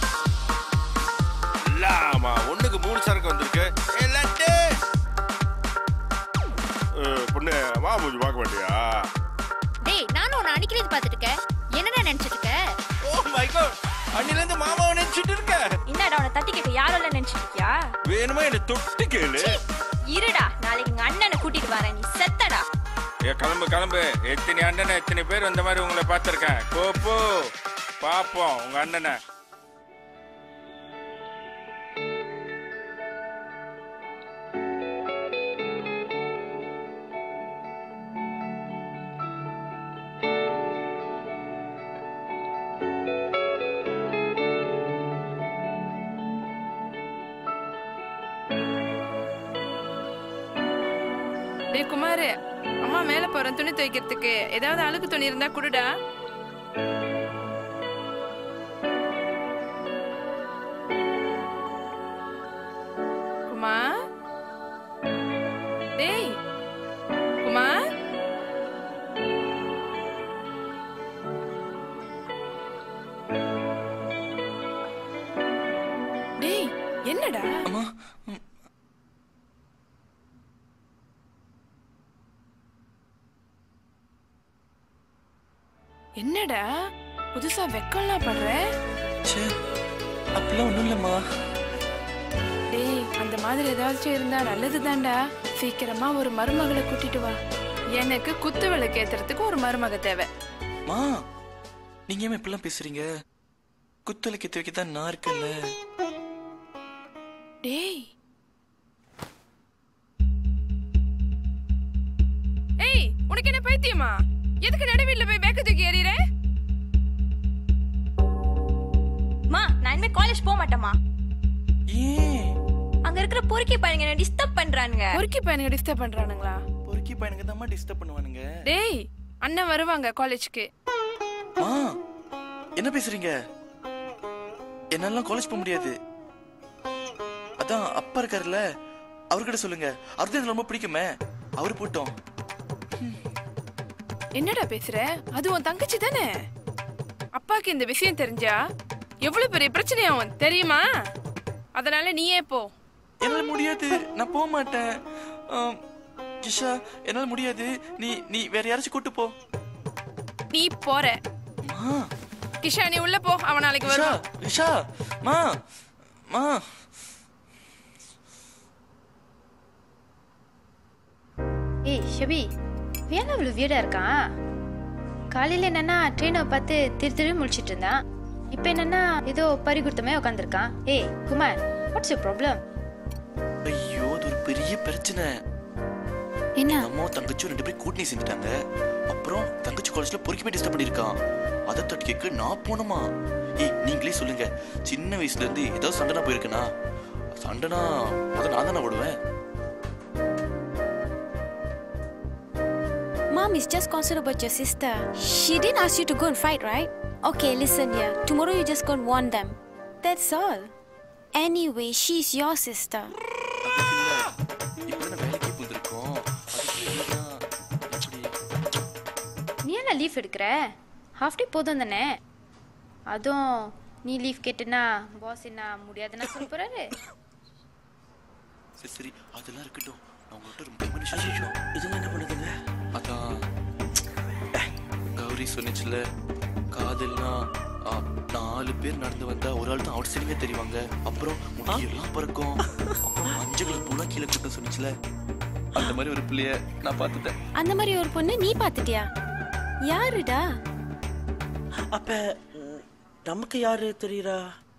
இல்லாமா ஒண்ணுக்கு மூணு சரக்கு வந்திருக்கு ஏய், லட்டு ஏய், பொண்ணு வா மூஞ்சி பார்க்க மாட்டியா டேய் நானும் உன்னை அடிக்கிறது பார்த்துட்டு இருக்கேன் என்னடா நினைச்சிட்டு இருக்க ஓ மை காட் அண்ணில இருந்து மாமாவை நினைச்சிட்டு இருக்க என்னடா அவனை தட்டி கேட்க யாரும் இல்ல நினைச்சிட்டு இருக்கியா வேணுமா என்ன தொட்டு கேளு இருடா நாளைக்கு எங்க அண்ணனை கூட்டிட்டு வரேன் நீ செத்தடா ஏ கிளம்பு கிளம்பு எத்தனை அண்ணனை எத்தனை பேர் இந்த மாதிரி உங்களை பார்த்துருக்கேன் கோப்போ பாப்போம் உங்க அண்ணனை டேய் குமார் அம்மா மேல போறேன் துணி துவைக்கிறதுக்கு ஏதாவது அழுக்கு துணி இருந்தா குடுடா குமார் டேய் குமார் டேய் என்னடா என்னடா புதுசா வெக்கம்லாம் படுற அப்படிலாம் ஒன்றும் இல்லைம்மா டேய் அந்த மாதிரி ஏதாச்சும் இருந்தா நல்லதுதான்டா சீக்கிரமா ஒரு மருமகளை கூட்டிட்டு வா எனக்கு குத்து விளக்கு ஏத்துறதுக்கு ஒரு மருமக தேவை மா நீங்க ஏன் இப்படிலாம் பேசுறீங்க குத்தலை கெத்து வைக்க தான் நான் இருக்கேன்ல டேய் ஏய் உனக்கு என்ன பைத்தியமா எதுக்கு நடுவில் போய் பேக்க தூக்கி எறியற மா நான் இனிமே காலேஜ் போக மாட்டேமா அங்க இருக்கிற பொறுக்கி பையங்க என்ன டிஸ்டர்ப் பண்றானுங்க பொறுக்கி பையனுங்க டிஸ்டர்ப் பண்றானுங்களா பொறுக்கி பையனுக்கு தான் டிஸ்டர்ப் பண்ணுவானுங்க டேய் அண்ணன் வருவாங்க காலேஜ்க்கு மா என்ன பேசுறீங்க என்னாலாம் காலேஜ் போக முடியாது அதான் அப்பா இருக்காருல்ல அவர்கிட்ட சொல்லுங்க அவருக்கு எனக்கு ரொம்ப பிடிக்குமே அவர் போட்டோம் என்னடா பேசுற அது உன் தங்கச்சி தானே அப்பாக்கு இந்த விஷயம் தெரிஞ்சா எவ்வளவு பெரிய பிரச்சனையாகும் தெரியுமா அதனால நீயே போ என்னால முடியாது நான் போக மாட்டேன் ஆம், கிஷா என்னால முடியாது நீ நீ வேற யாராச்சும் கூட்டு போ நீ போற கிஷா நீ உள்ள போ அவன் நாளைக்கு கிஷா வருவான் கிஷா மா மா ஏய் ஷபி ஏன் அவ்வளோ வியடா இருக்கான் காலையில் என்னன்னா ட்ரெயினை பார்த்து திரு திரு முழிச்சிட்டு இருந்தான் இப்போ என்னன்னா ஏதோ பறிகுடுத்தமே உட்காந்துருக்கான் ஏய் குமார் வாட்ஸ் யூ ப்ராப்ளம் ஐயோ அது ஒரு பெரிய பிரச்சனை என்ன அம்மா தங்கச்சியும் ரெண்டு பேரும் கூட்டணி செஞ்சுட்டாங்க அப்புறம் தங்கச்சி காலேஜ்ல பொறுக்கி போய் டிஸ்டர்ப் பண்ணிருக்கான் அதை தட்டி கேட்க நான் போனோமா ஏய் நீங்களே சொல்லுங்க சின்ன வயசுல இருந்து ஏதாவது சண்டைனா போயிருக்கேனா சண்டைனா அதை நான் தானே விடுவேன் Mom is just concerned about your sister. She didn't ask you to go and fight, right? Okay, listen here. Tomorrow you just go and warn them. That's all. Anyway, she's your sister. இப்பதானே வேலைக்கு போயிருக்கோம் நீ என்ன leave எடுக்கிற half day போதும் தானே அதுவும் நீ லீவ் கேட்டுனா பாஸ் என்ன முடியாதுன்னா சொல்ல போறாரு சரி சரி அதெல்லாம் இருக்கட்டும் நான் உங்கள்கிட்ட ரொம்ப முக்கியமான விஷயம் சொல்லணும் இதெல்லாம் என்ன பண்ணுதுங்க அதான் கௌரி சொன்னிச்சுல காதல்னா ஆ, நாலு பேர் நடந்து வந்தா ஒரு ஆள் தான் அவுட் சைடிங்க தெரிவாங்க அப்புறம் முடியெல்லாம் பறக்கும் அப்புறம் மஞ்சள் கலர் பூலாம் கீழே கூட்டம் சொன்னிச்சுல அந்த மாதிரி ஒரு பிள்ளைய நான் பார்த்துட்டேன் அந்த மாதிரி ஒரு பொண்ணு நீ பார்த்துட்டியா யாருடா அப்ப ம், நமக்கு யாரு தெரியுறா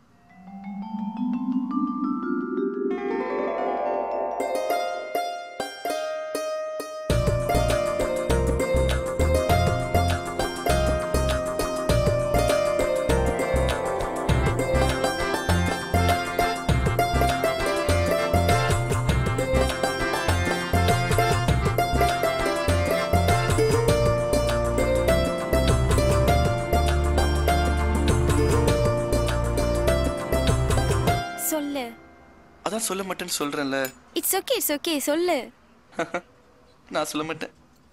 சொல்லு அதான் சொல்ல மாட்டேன்னு சொல்றேன்ல இட்ஸ் ஓகே இட்ஸ் ஓகே சொல்லு நான் சொல்ல மாட்டேன்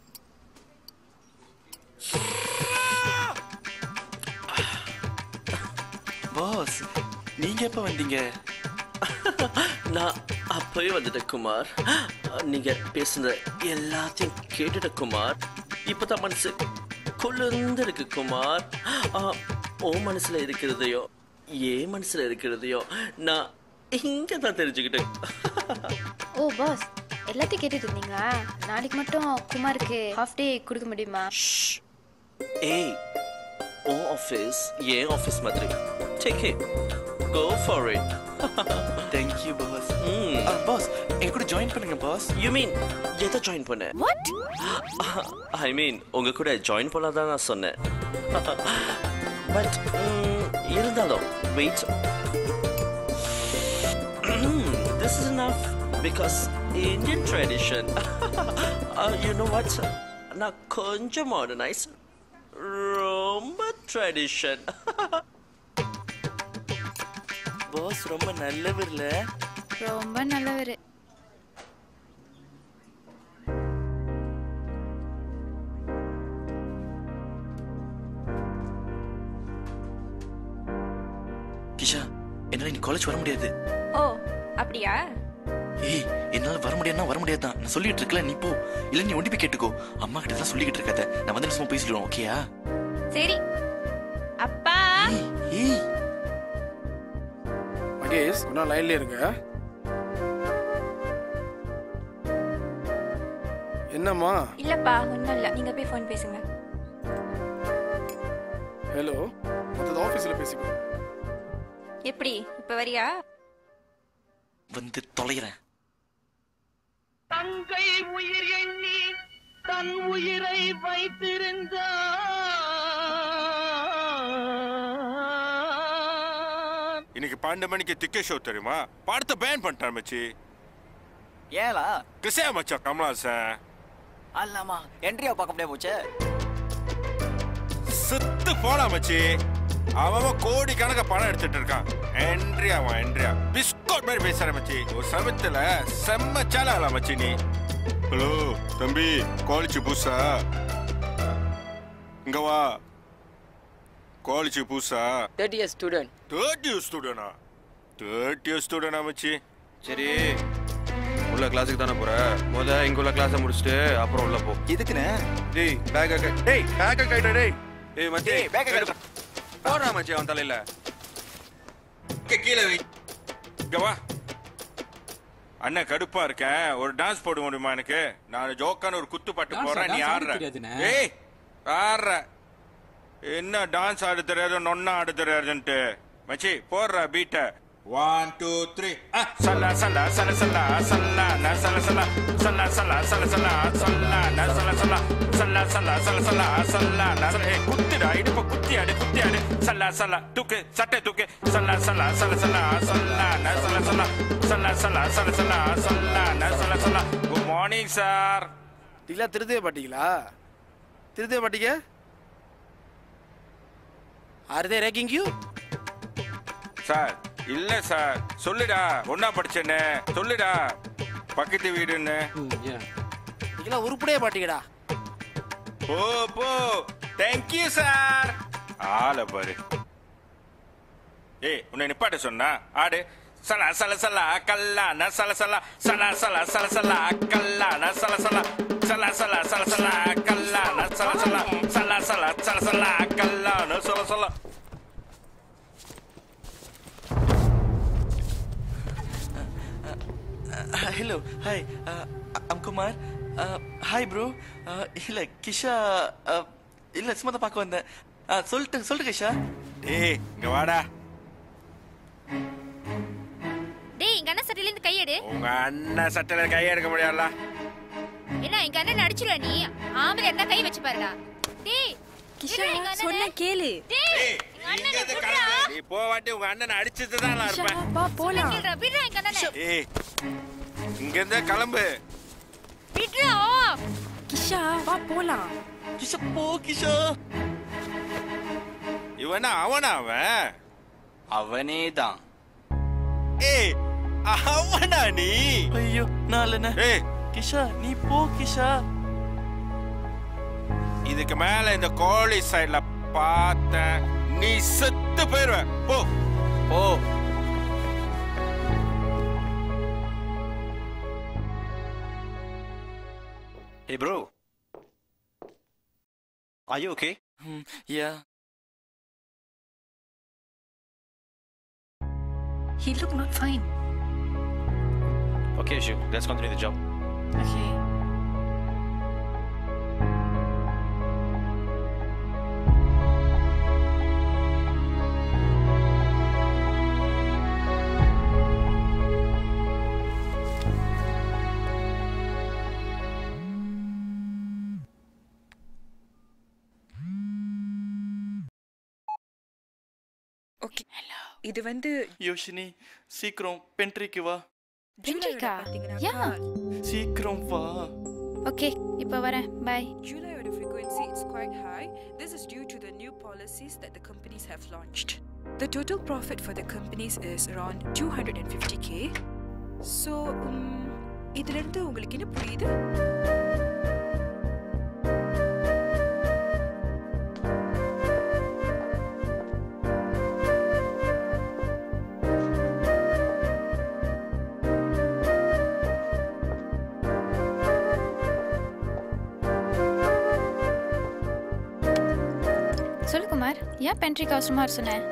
பாஸ் நீங்க எப்ப வந்தீங்க நான் அப்பவே வந்துட்டேன் குமார் நீங்க பேசுன எல்லாத்தையும் கேட்டுட்ட குமார் இப்பதான் மனசு குளிர்ந்து இருக்கு குமார் ஆ, உன் மனசுல இருக்கிறதையோ என் மனசுல இருக்கிறதையோ நான் இங்க தான் தெரிஞ்சுக்கிட்டேன் ஓ பாஸ் எல்லாத்தையும் கேட்டுட்டு இருந்தீங்களா நாளைக்கு மட்டும் குமாருக்கு ஹாஃப் டே கொடுக்க முடியுமா ஏய் உன் ஆஃபீஸ் என் ஆஃபீஸ் மாதிரி take it go for it thank you boss boss எங்க கூட ஜாயின் பண்ணுங்க பாஸ் யூ மீன் எதை ஜாயின் பண்ண வாட் ஐ மீன் உங்க கூட ஜாயின் பண்ணலாம் தான் நான் சொன்னேன் பட் இருந்தாலும் wait this is enough because Indian tradition you know what sir நான் கொஞ்சம் மாடர்னைஸ் ரொம்ப ட்ரெடிஷன் பாஸ் ரொம்ப நல்லவர்ல ரொம்ப நல்லவர் கிஷா என்னால நீ காலேஜ் வர முடியாது ஓ அப்படியா ஏய் என்னால வர முடியாதுன்னா வர முடியாது தான் நான் சொல்லிட்டு இருக்கல நீ போ இல்ல நீ ஒண்டி போய் கேட்டுக்கோ அம்மா கிட்ட தான் சொல்லிக்கிட்டு இருக்காத நான் வந்து சும்மா பேசிடுவோம் ஓகேயா சரி அப்பா ஏய் மகேஷ் கொஞ்சம் லைன்ல இருங்க என்னம்மா இல்லப்பா ஒன்றும் இல்லை நீங்க போய் ஃபோன் பேசுங்க ஹலோ மற்றது ஆஃபீஸில் பேசிக்கோ எப்படி இப்ப வரியா வந்து தொலைகிறேன் தங்கை உயிர் எண்ணி தன் உயிரை வைத்திருந்தான் இன்னைக்கு பன்னெண்டு மணிக்கு திக்கே ஷோ தெரியுமா படத்தை பேன் பண்ணிட்டான் மச்சி ஏலா கிசையா மச்சான் கமலாசன் அல்லாமா என்ட்ரியா பார்க்க முடியாது போச்சே செத்து போலாம் மச்சி அவன் கோடி கணக்க பணம் எடுத்துட்டு இருக்கான் என்ட்ரி அவன் என்ட்ரியா பிஸ்கோட் மாதிரி பேசுற மச்சி ஒரு சமயத்துல செம்ம சேலாகல மச்சி நீ ஹலோ தம்பி காலேஜ் புதுசா இங்க வா காலேஜ் புதுசா third year student third year ஸ்டூடெண்டா தேர்ட் இயர் ஸ்டூடெண்டா மச்சி சரி உள்ள கிளாஸுக்கு தானே போற முத இங்க உள்ள கிளாஸை முடிச்சுட்டு அப்புறம் உள்ள போ இதுக்குண்ணே டேய் பேக்க டேய் பேக்க கைடா டேய் ஏய் மச்சி டேய், bag அ கைடா. போடா மச்சி அவன் தலையில கீழே வை இங்க வா அண்ணன் கடுப்பா இருக்கேன் ஒரு டான்ஸ் போட முடியுமா எனக்கு நான் ஜோக்கான ஒரு குத்து பாட்டு Dance ஆ? போறேன் நீ Dance ஆட ஆடுற தெரியாதுண்ணே. ஏய் ஆடுற என்ன டான்ஸ் ஆட தெரியாது நொன்னா ஆட தெரியாதுன்ட்டு மச்சி போடுற பீட்ட ஒன் டூ த்ரீ சல்லா சல்லா சல சல்லா சல்லா ந சல சல்லா சல்லா சல்லா சல சல்லா சல்லா ந சல சல்லா சல்லா சல்லா சல சல்லா சல்லா ந சல ஏய் குத்துடா இடுப்ப குத்தி ஆடு குத்தி ஆடு சல்லா சல்லா தூக்கு சட்டை தூக்கு சல்லா சல்லா சல சல்லா சல்லா ந சல சல்லா சல்லா சல்லா சல சல்லா சல்லா ந சல சல்லா குட் மார்னிங் சார் டீலா திருதே பாட்டிங்களா திருதே பாட்டிங்க are they ragging you sir இல்ல சார் சொல்லுடா ஒன்னா படிச்சேன்னு சொல்லுடா பக்கத்து வீடுன்னு நீங்களா உருப்படியே பாட்டிங்கடா போ போ தேங்க்யூ சார் ஆள பாரு ஏய் உன்னை நிப்பாட்ட சொன்னா ஆடு சலா சல சலா கல்லான சல சலா சலா சலா சல சலா கல்லான சல சலா சலா சலா சல சலா கல்லான சல சலா சலா சலா சல சலா கல்லான சல சலா hello hi I'm Kumar hi bro இல்ல கிஷா uh, இல்ல சும்மா தான் பார்க்க வந்தேன் Uh, சொல்லிட்டு சொல்லிட்டு கிஷா டேய் இங்க வாடா டேய் எங்க அண்ணன் சட்டையில இருந்து கையெடு உங்க அண்ணன் சட்டையில கை எடுக்க முடியாதுல என்ன எங்க அண்ணன் அடிச்சிருவ நீ ஆம்பளை இருந்தா கை வச்சு பாருடா டேய் கிஷா, விடுடா எங்க அண்ணனை. சொன்னா கேளு. டேய் எங்க அண்ணனை விடுடா. நீ போவாட்டி உங்க அண்ணனை அடிச்சது தான் நான் இருப்பேன் வா சொன்னா கேளுடா, விடுடா எங்க அண்ணனை. ஏய் இங்க இருந்தே கிளம்பு விடுடா. கிஷா வா போலாம் கிஷா போ கிஷா இவனா அவனா அவன் அவனே தான் ஏய் அவனா நீ ஐயோ நான் இல்லைண்ணே ஏய் கிஷா நீ போ கிஷா இதுக்கு மேல இந்த கோழி சைடுல பார்த்தேன் நீ செத்து போயிருவ போ போ Hey bro, are you okay? yeah He look not fine. Okay, Shu, let's continue the job. Okay. Okay இது வந்து யோஷினி சீக்கிரம் பென்ட்ரிக்கு வா பென்ட்ரிக்கா யா சீக்கிரம் வா ஓகே இப்போ வரேன் பாய் July order frequency is quite high. This is due to the new policies that the companies have launched. The total profit for the companies is around 250k. So, um, இதிலிருந்து உங்களுக்கு என்ன புரியுது சொல்லு குமார் ஏன் பென்ட்ரி கஸ்டமர் சொன்னேன்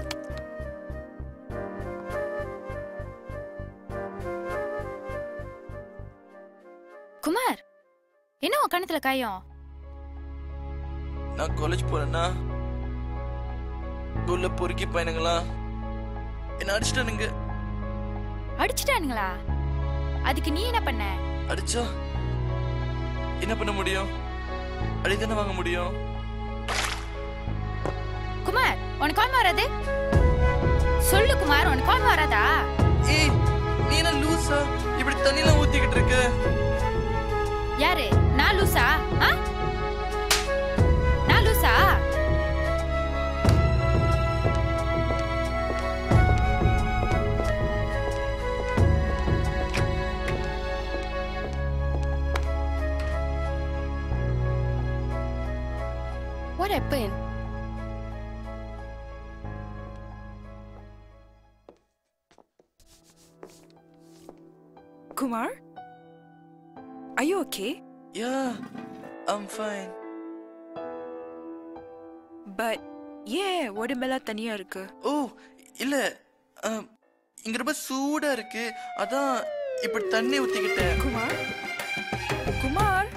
குமார் என்ன உன் கணத்துல காயம் நான் காலேஜ் போறேன்னா ஸ்கூல்ல பொறுக்கி பையனுங்களா என்ன அடிச்சிட்டானுங்க அடிச்சிட்டானுங்களா அதுக்கு நீ என்ன பண்ண அடிச்சா என்ன பண்ண முடியும் அடிதானே வாங்க முடியும் குமார் உனக்கு கால் வராது சொல்லு குமார் உனக்கு கால் வராதா ஏய் நீ என்ன லூசா இப்படி தண்ணிலாம் ஊத்திக்கிட்டு இருக்க யாரு நான் லூசா ஆ நான் லூசா What happened? Kumar? Are you okay? Yeah, I'm fine. But ஏன் உடம்பெல்லாம் தனியா இருக்கு ஓ இல்ல அம், இங்க ரொம்ப சூடா இருக்கு அதான் இப்படி தண்ணி ஊத்திக்கிட்டேன் குமார் குமார்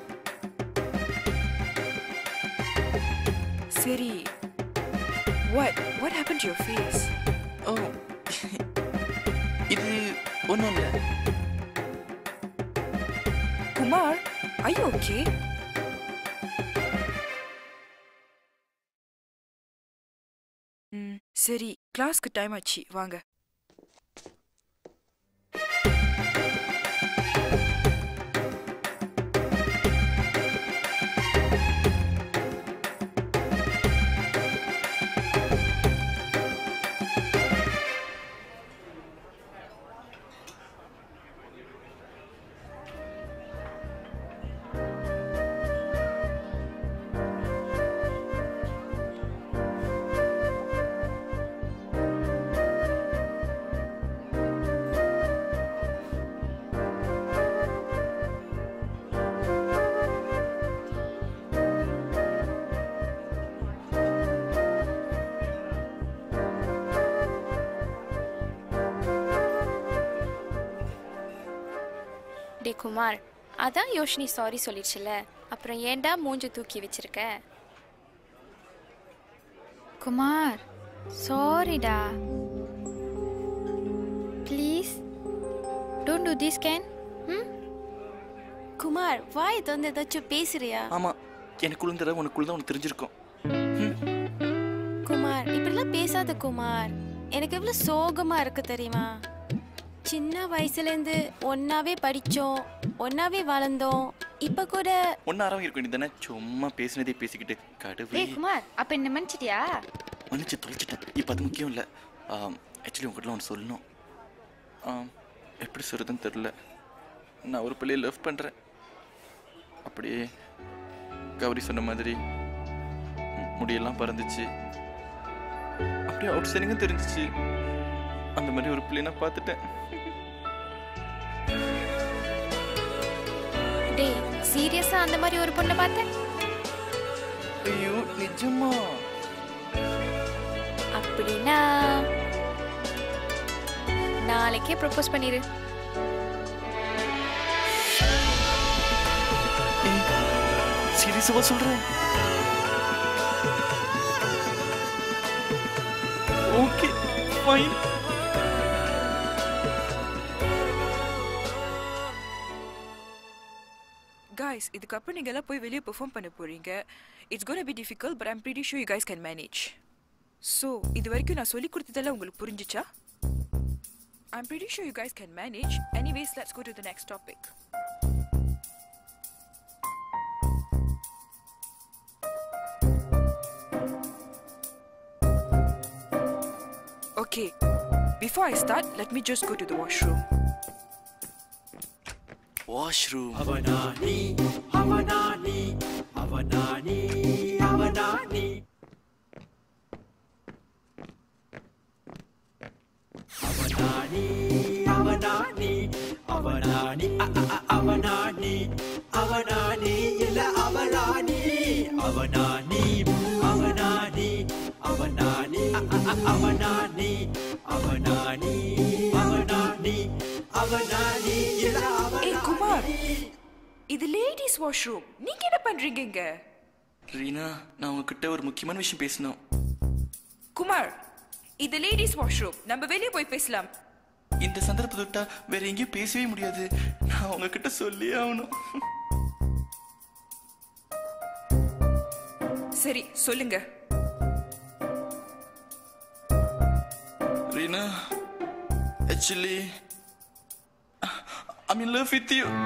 சரி what what happened to your face ஓ இது ஒண்ணும் இல்ல குமார் are you okay ம் சரி கிளாஸ்க்கு டைம் ஆச்சு வாங்க டே குமார் அதான் யோஷினி சாரி சொல்லிடுச்சுல அப்புறம் ஏன்டா மூஞ்ச தூக்கி வச்சிருக்க குமார் சாரிடா please don't do this can ம் குமார் வாய் திறந்து ஏதாச்சும் பேசுறியா ஆமா எனக்குள்ள தடவை உனக்குள்ள தான் உனக்கு தெரிஞ்சிருக்கும் குமார் இப்படிலாம் பேசாத குமார் எனக்கு எவ்வளவு சோகமா இருக்கு தெரியுமா சின்ன வயசுல இருந்து ஒன்னாவே படிச்சோம் ஒன்னாவே வளர்ந்தோம் இப்ப கூட ஒன்னு ஆரம்பம் இருக்க வேண்டியதானே சும்மா பேசினதே பேசிக்கிட்டு கடுவே ஏய் குமார் அப்ப என்ன மன்னிச்சிட்டியா மன்னிச்சு தொலைச்சிட்டேன் இப்போ அது முக்கியம் இல்லை ஆக்சுவலி உங்ககிட்ட ஒன்று சொல்லணும் ஆம், எப்படி சொல்கிறதுன்னு தெரில நான் ஒரு பிள்ளையை லவ் பண்ணுறேன் அப்படியே கௌரி சொன்ன மாதிரி ம், முடியெல்லாம் பறந்துச்சு அப்படியே அவுட் சைடிங்கும் தெரிஞ்சிச்சு அந்த மாதிரி ஒரு பிள்ளையை நான் பார்த்துட்டேன் டேய் சீரியஸா அந்த மாதிரி ஒரு பொண்ணை பார்த்தேன் ஐயோ நிஜமா அப்படின்னா நாளைக்கே ப்ரப்போஸ் பண்ணிரு சீரியஸாக சொல்கிறேன் ஓகே ஃபைன் guys இதுக்கப்புறம் நீங்க எல்லாம் போய் வெளியே பெர்ஃபார்ம் பண்ண போறீங்க it's gonna be difficult but I'm pretty sure you guys can manage so இது வரைக்கும் நான் சொல்லி கொடுத்ததெல்லாம் உங்களுக்கு புரிஞ்சுச்சா I'm pretty sure you guys can manage. Anyways, let's go to the next topic. Okay. Before I start, let me just go to the washroom. Washroom அவனானி அவனானி அவனானி அவனானி அவனானி அவனானி அவனானி அ, அ, அ, அவனானி அவனானி இல்ல அவனானி அவனானி அவனானி அவனானி அ, அ, அ, அவனானி அவனானி அவனானி அவனானி இல்ல Hey, Kumar. இது லேடிஸ் வாஷ்ரூம் நீங்க என்ன பண்றீங்க இங்க ரீனா நான் உங்ககிட்ட ஒரு முக்கியமான விஷயம் பேசணும் குமார் இது லேடிஸ் வாஷ்ரூம் நம்ம வெளியே போய் பேசலாம் இந்த சந்தர்ப்பத்தை விட்டா வேற எங்கேயும் பேசவே முடியாது நான் உங்ககிட்ட சொல்லி ஆகணும் சரி சொல்லுங்க Reena actually I'm in love with you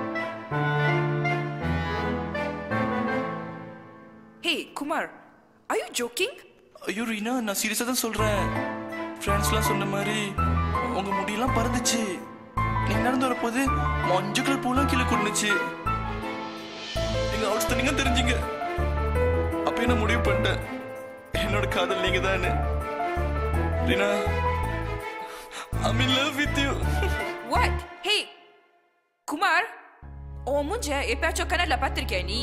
hey Kumar are you joking ஐயோ ரீனா நான் சீரியஸா தான் சொல்றேன் ஃப்ரெண்ட்ஸ்லாம் சொன்ன மாதிரி உங்க முடியெல்லாம் பறந்துச்சு நீங்க நடந்து வரப்போது மஞ்சள் கலர் பூலாம் கீழே கொண்டுச்சு நீங்க அவுட்ஸ் நீங்க தெரிஞ்சீங்க அப்பயே நான் முடிவு பண்ணிட்டேன் என்னோட காதல் நீங்க தானே Reena I'm in love with you what hey Kumar உன் மூஞ்ச எப்பயாச்சும் கண்ணாடில பார்த்திருக்கியா நீ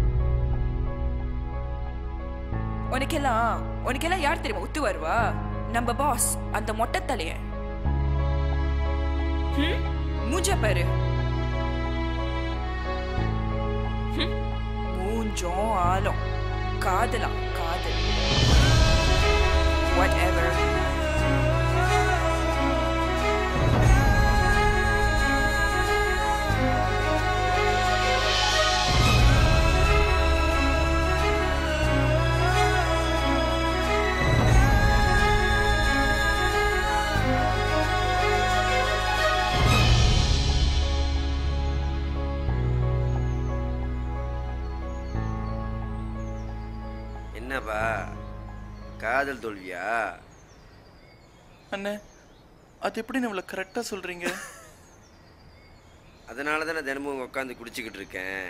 உனக்கெல்லாம் உனக்கெல்லாம் யார் தெரியுமா ஒத்து வருவா நம்ம பாஸ் அந்த மொட்டை தலைய ஹம்? மூஞ்ச பாரு ஹம்? மூஞ்சும் ஆலம் காதலா காதல் வாட் எவர் என்னப்பா காதல் தோல்வியா அண்ணே அது எப்படி நம்மள கரெக்டா சொல்றீங்க அதனால தானே தினமும் உட்காந்து குடிச்சுக்கிட்டு இருக்கேன்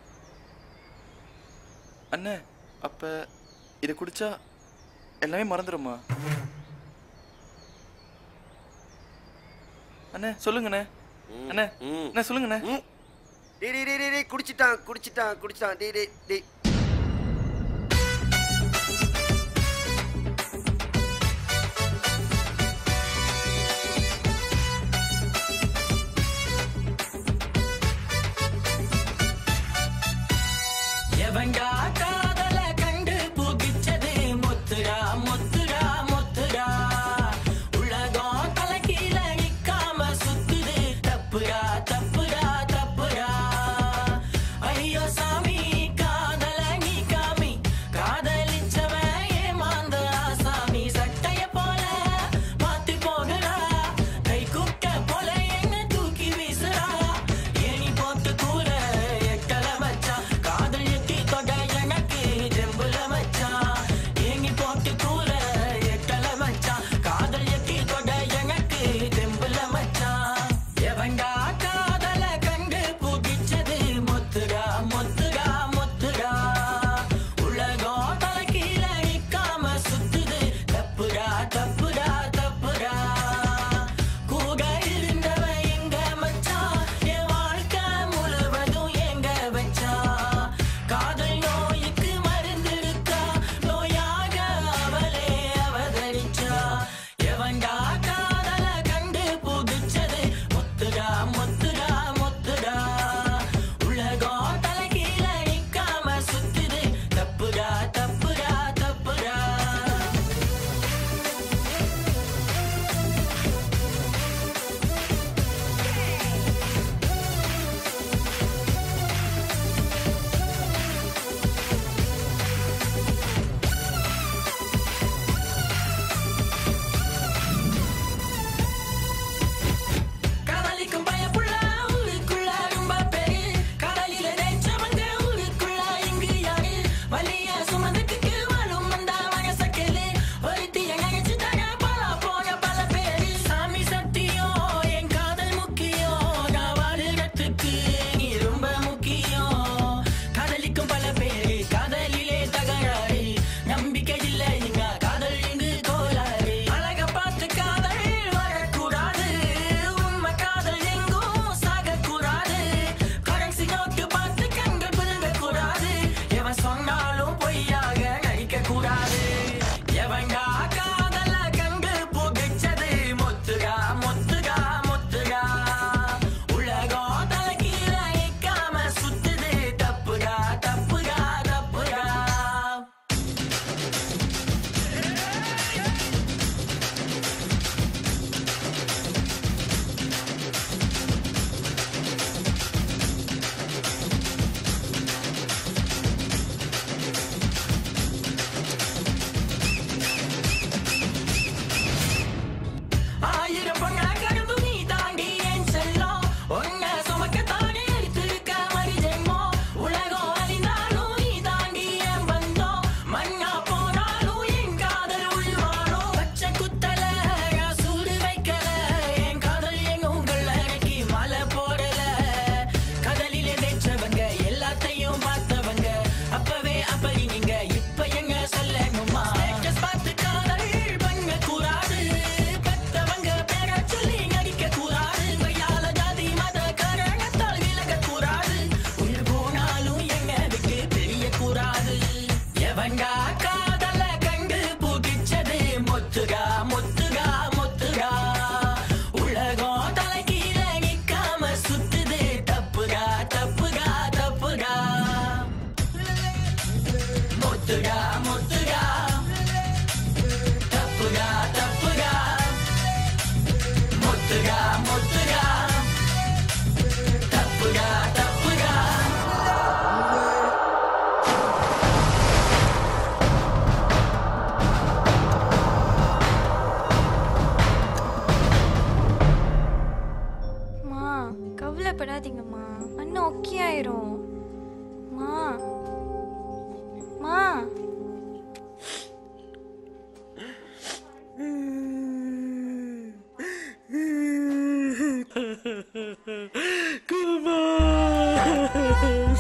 அண்ணே அப்ப இதை குடிச்சா எல்லாமே மறந்துடுமா அண்ணே சொல்லுங்கண்ணே அண்ணே அண்ணே சொல்லுங்கண்ணே டேய் டேய் டேய், டேய் டேய் குடிச்சிட்டான் குடிச்சிட்டான் குடிச்சிட்டான் டேய் டேய் டேய் எவன்டா காதல கண்டு புகிச்சது முத்துடா முத்துடா முத்துடா உலகம் தலைக்கீழ நிக்காம சுத்துது தப்புடா தப்புடா தப்புடா ஐயோ சாமி காதல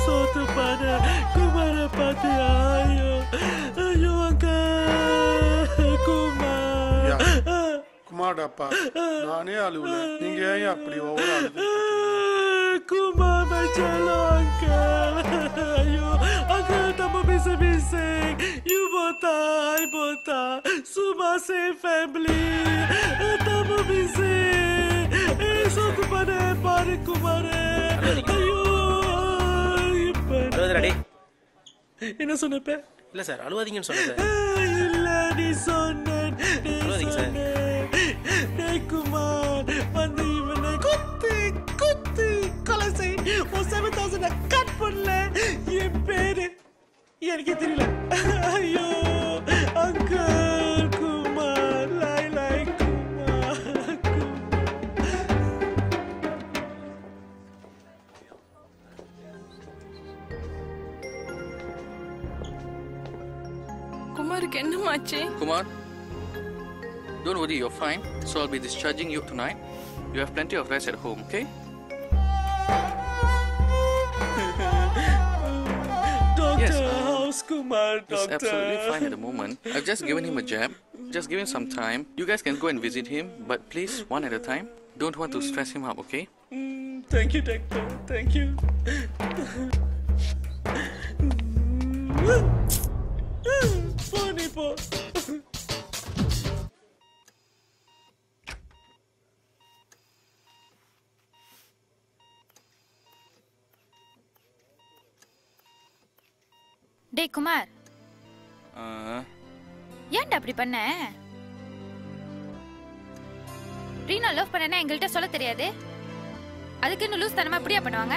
சோத்து பாரு குமார பார்த்து ஐயோ ஐயோ அக்கா குமார் குமார் அப்பா நானே அழுவல நீங்க ஏன் அப்படி ஒவ்வொரு அழுது குமார் மச்சாலோ அங்கிள் ஐயோ அங்கிள் தம்ம பிசு பிசு யூ போத்தா ஐ போத்தா சும்மா சே ஃபேமிலி தம்ம பிசு ஏ சோத்து பாரு பாரு குமார் ஐயோ இப்ப அழுவதுடா என்ன சொன்னப்ப இல்லை சார் அழுவாதீங்கன்னு சொன்னேன் சார் இல்ல நீ சொன்ன நீ அழுவாதீங்க சார். சொன்ன டேய் குமார் வந்து இவனை குத்தி குத்தி கொலை செய் உன் செவன் தௌசண்ட் கட் பண்ணல என் பேரு எனக்கே தெரியல ஐயோ அங்கிள் குமார் லாய் லாய் குமார் குமாருக்கு என்னமாச்சு Kumar, don't worry, you're fine. So I'll be discharging you tonight. You have plenty of rest at home, okay? Doctor, Yes, uh, how's Kumar, He's doctor? absolutely fine at the moment. I've just given him a jab. Just give him some time. You guys can go and visit him, but please, one at a time. Don't want to stress him up, okay? Mm, thank you, doctor. Thank you. Funny boy. டேய் குமார் ஆ, ஏன்டா அப்படி பண்ண Reena love பண்ணனா எங்கள்கிட்ட சொல்ல தெரியாது அதுக்கு இன்னும் லூஸ் தனமா இப்படியா பண்ணுவாங்க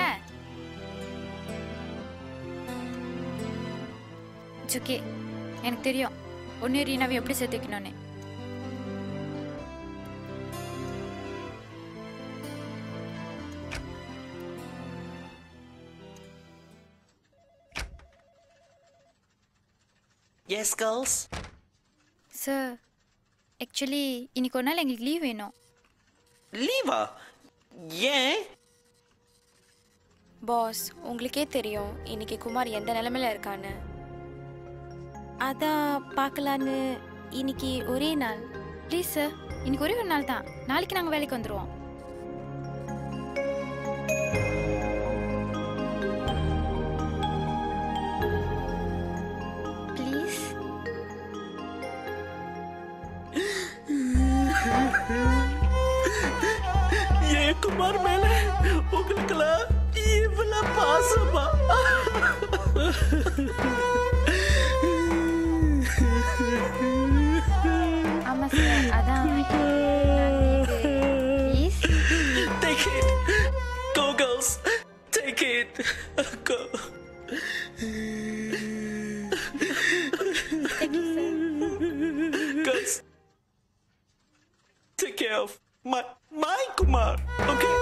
சுக்கி எனக்கு தெரியும் ஒன்னே ரீனாவை எப்படி சேர்த்து வைக்கணும்னு எஸ் கேர்ள்ஸ் சார் ஆக்சுவலி இன்னைக்கு ஒரு நாள் எங்களுக்கு லீவ் வேணும் லீவா ஏன் பாஸ் உங்களுக்கே தெரியும் இன்னைக்கு குமார் எந்த நிலைமையில இருக்கான்னு அதான் பார்க்கலான்னு இன்னைக்கு ஒரே நாள் ப்ளீஸ் சார் இன்னைக்கு ஒரே ஒரு நாள் தான் நாளைக்கு நாங்கள் வேலைக்கு வந்துடுவோம் ப்ளீஸ் ஏன் குமார் மேல உங்களுக்கெல்லாம் இவ்வளவு பாசமா ஆமா சார் அதான் please Take it. Go, girls. Take it. Go. Girls, take care of my my Kumar, okay?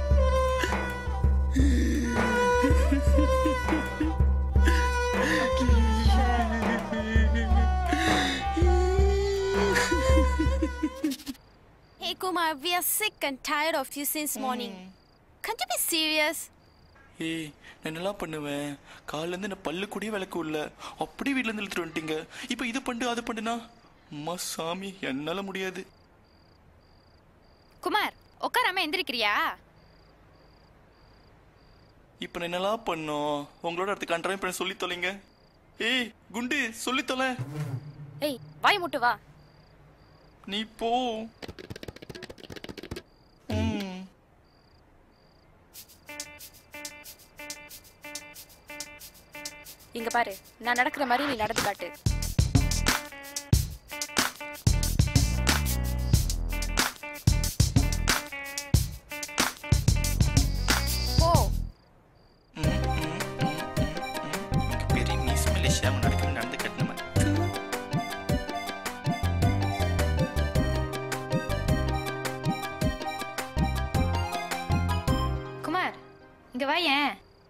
Hey Kumar, we are sick and tired of you since morning. Can't you be serious? ஏய் நான் என்னலாம் பண்ணுவேன் காலையிலேருந்து நான் பல்லு கூடயே விளக்கு உள்ள அப்படி வீட்டிலேருந்து இழுத்துட்டு வந்துட்டீங்க இப்போ இது பண்ணு அது பண்ணுனா அம்மா சாமி என்னால் முடியாது குமார் உட்காராம எந்திரிக்கிறியா இப்போ நான் என்னலாம் பண்ணோம் உங்களோட அடுத்து கண்ட்ராய் பண்ண சொல்லி தொலைங்க ஏய் குண்டு சொல்லி தொலை ஏய் வாய் முட்டு வா நீ போ ம் இங்க பாரு நான் நடக்கிற மாதிரி நீ நடந்து காட்டு போ பெரிய மிஸ் மலேசியா நடக்க நடந்து கட்டணுமா குமார் இங்க வாயேன்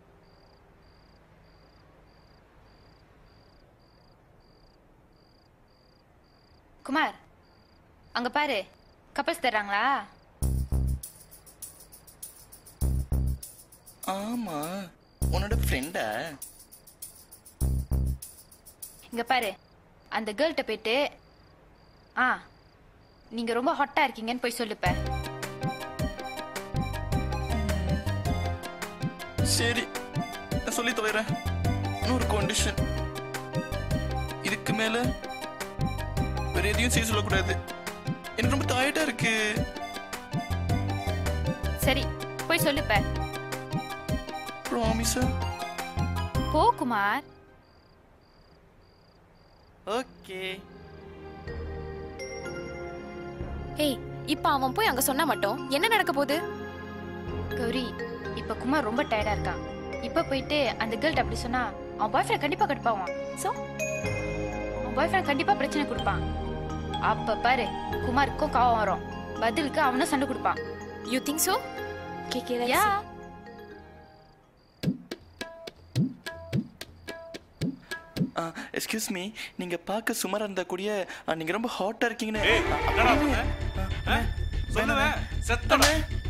குமார் அங்க பாரு கப்பல்ஸ் தர்றாங்களா ஆமா உன்னோட ஃப்ரெண்டா இங்க பாரு அந்த கேர்ள்கிட்ட போயிட்டு ஆ நீங்க ரொம்ப ஹாட்டா இருக்கீங்கன்னு போய் சொல்லுப்ப சரி நான் சொல்லி தொலைறேன் இன்னொரு கண்டிஷன் இதுக்கு மேல வேற எதையும் செய்ய சொல்லக்கூடாது எனக்கு ரொம்ப டயர்டா இருக்கு சரி போய் சொல்லுப்ப ப்ராமிஸா போ குமார் ஓகே ஏய் இப்ப அவன் போய் அங்க சொன்னா மட்டும் என்ன நடக்க போகுது கௌரி இப்ப குமார் ரொம்ப டயர்டா இருக்கான் இப்ப போயிட்டு அந்த கேர்ள்ட்ட அப்படி சொன்னா அவன் பாய் ஃப்ரெண்ட் கண்டிப்பா கடுப்பாவான் சோ அவன் பாய் ஃப்ரெண்ட் கண்டிப்பா பிரச்சனை கொடுப்பான் அப்ப பாரு குமாருக்கும் கோவம் வரும் பதிலுக்கு அவனும் சண்டை கொடுப்பான் யூ திங்க் சோ கேக்கல யா எக்ஸ்கியூஸ் மீ நீங்க பார்க்க சுமாரா இருந்தா கூடிய ஆ, நீங்க ரொம்ப ஹாட்டா இருக்கீங்கன்னு என்னடா பண்ண? ஆ? சொல்லுவேன் செத்தன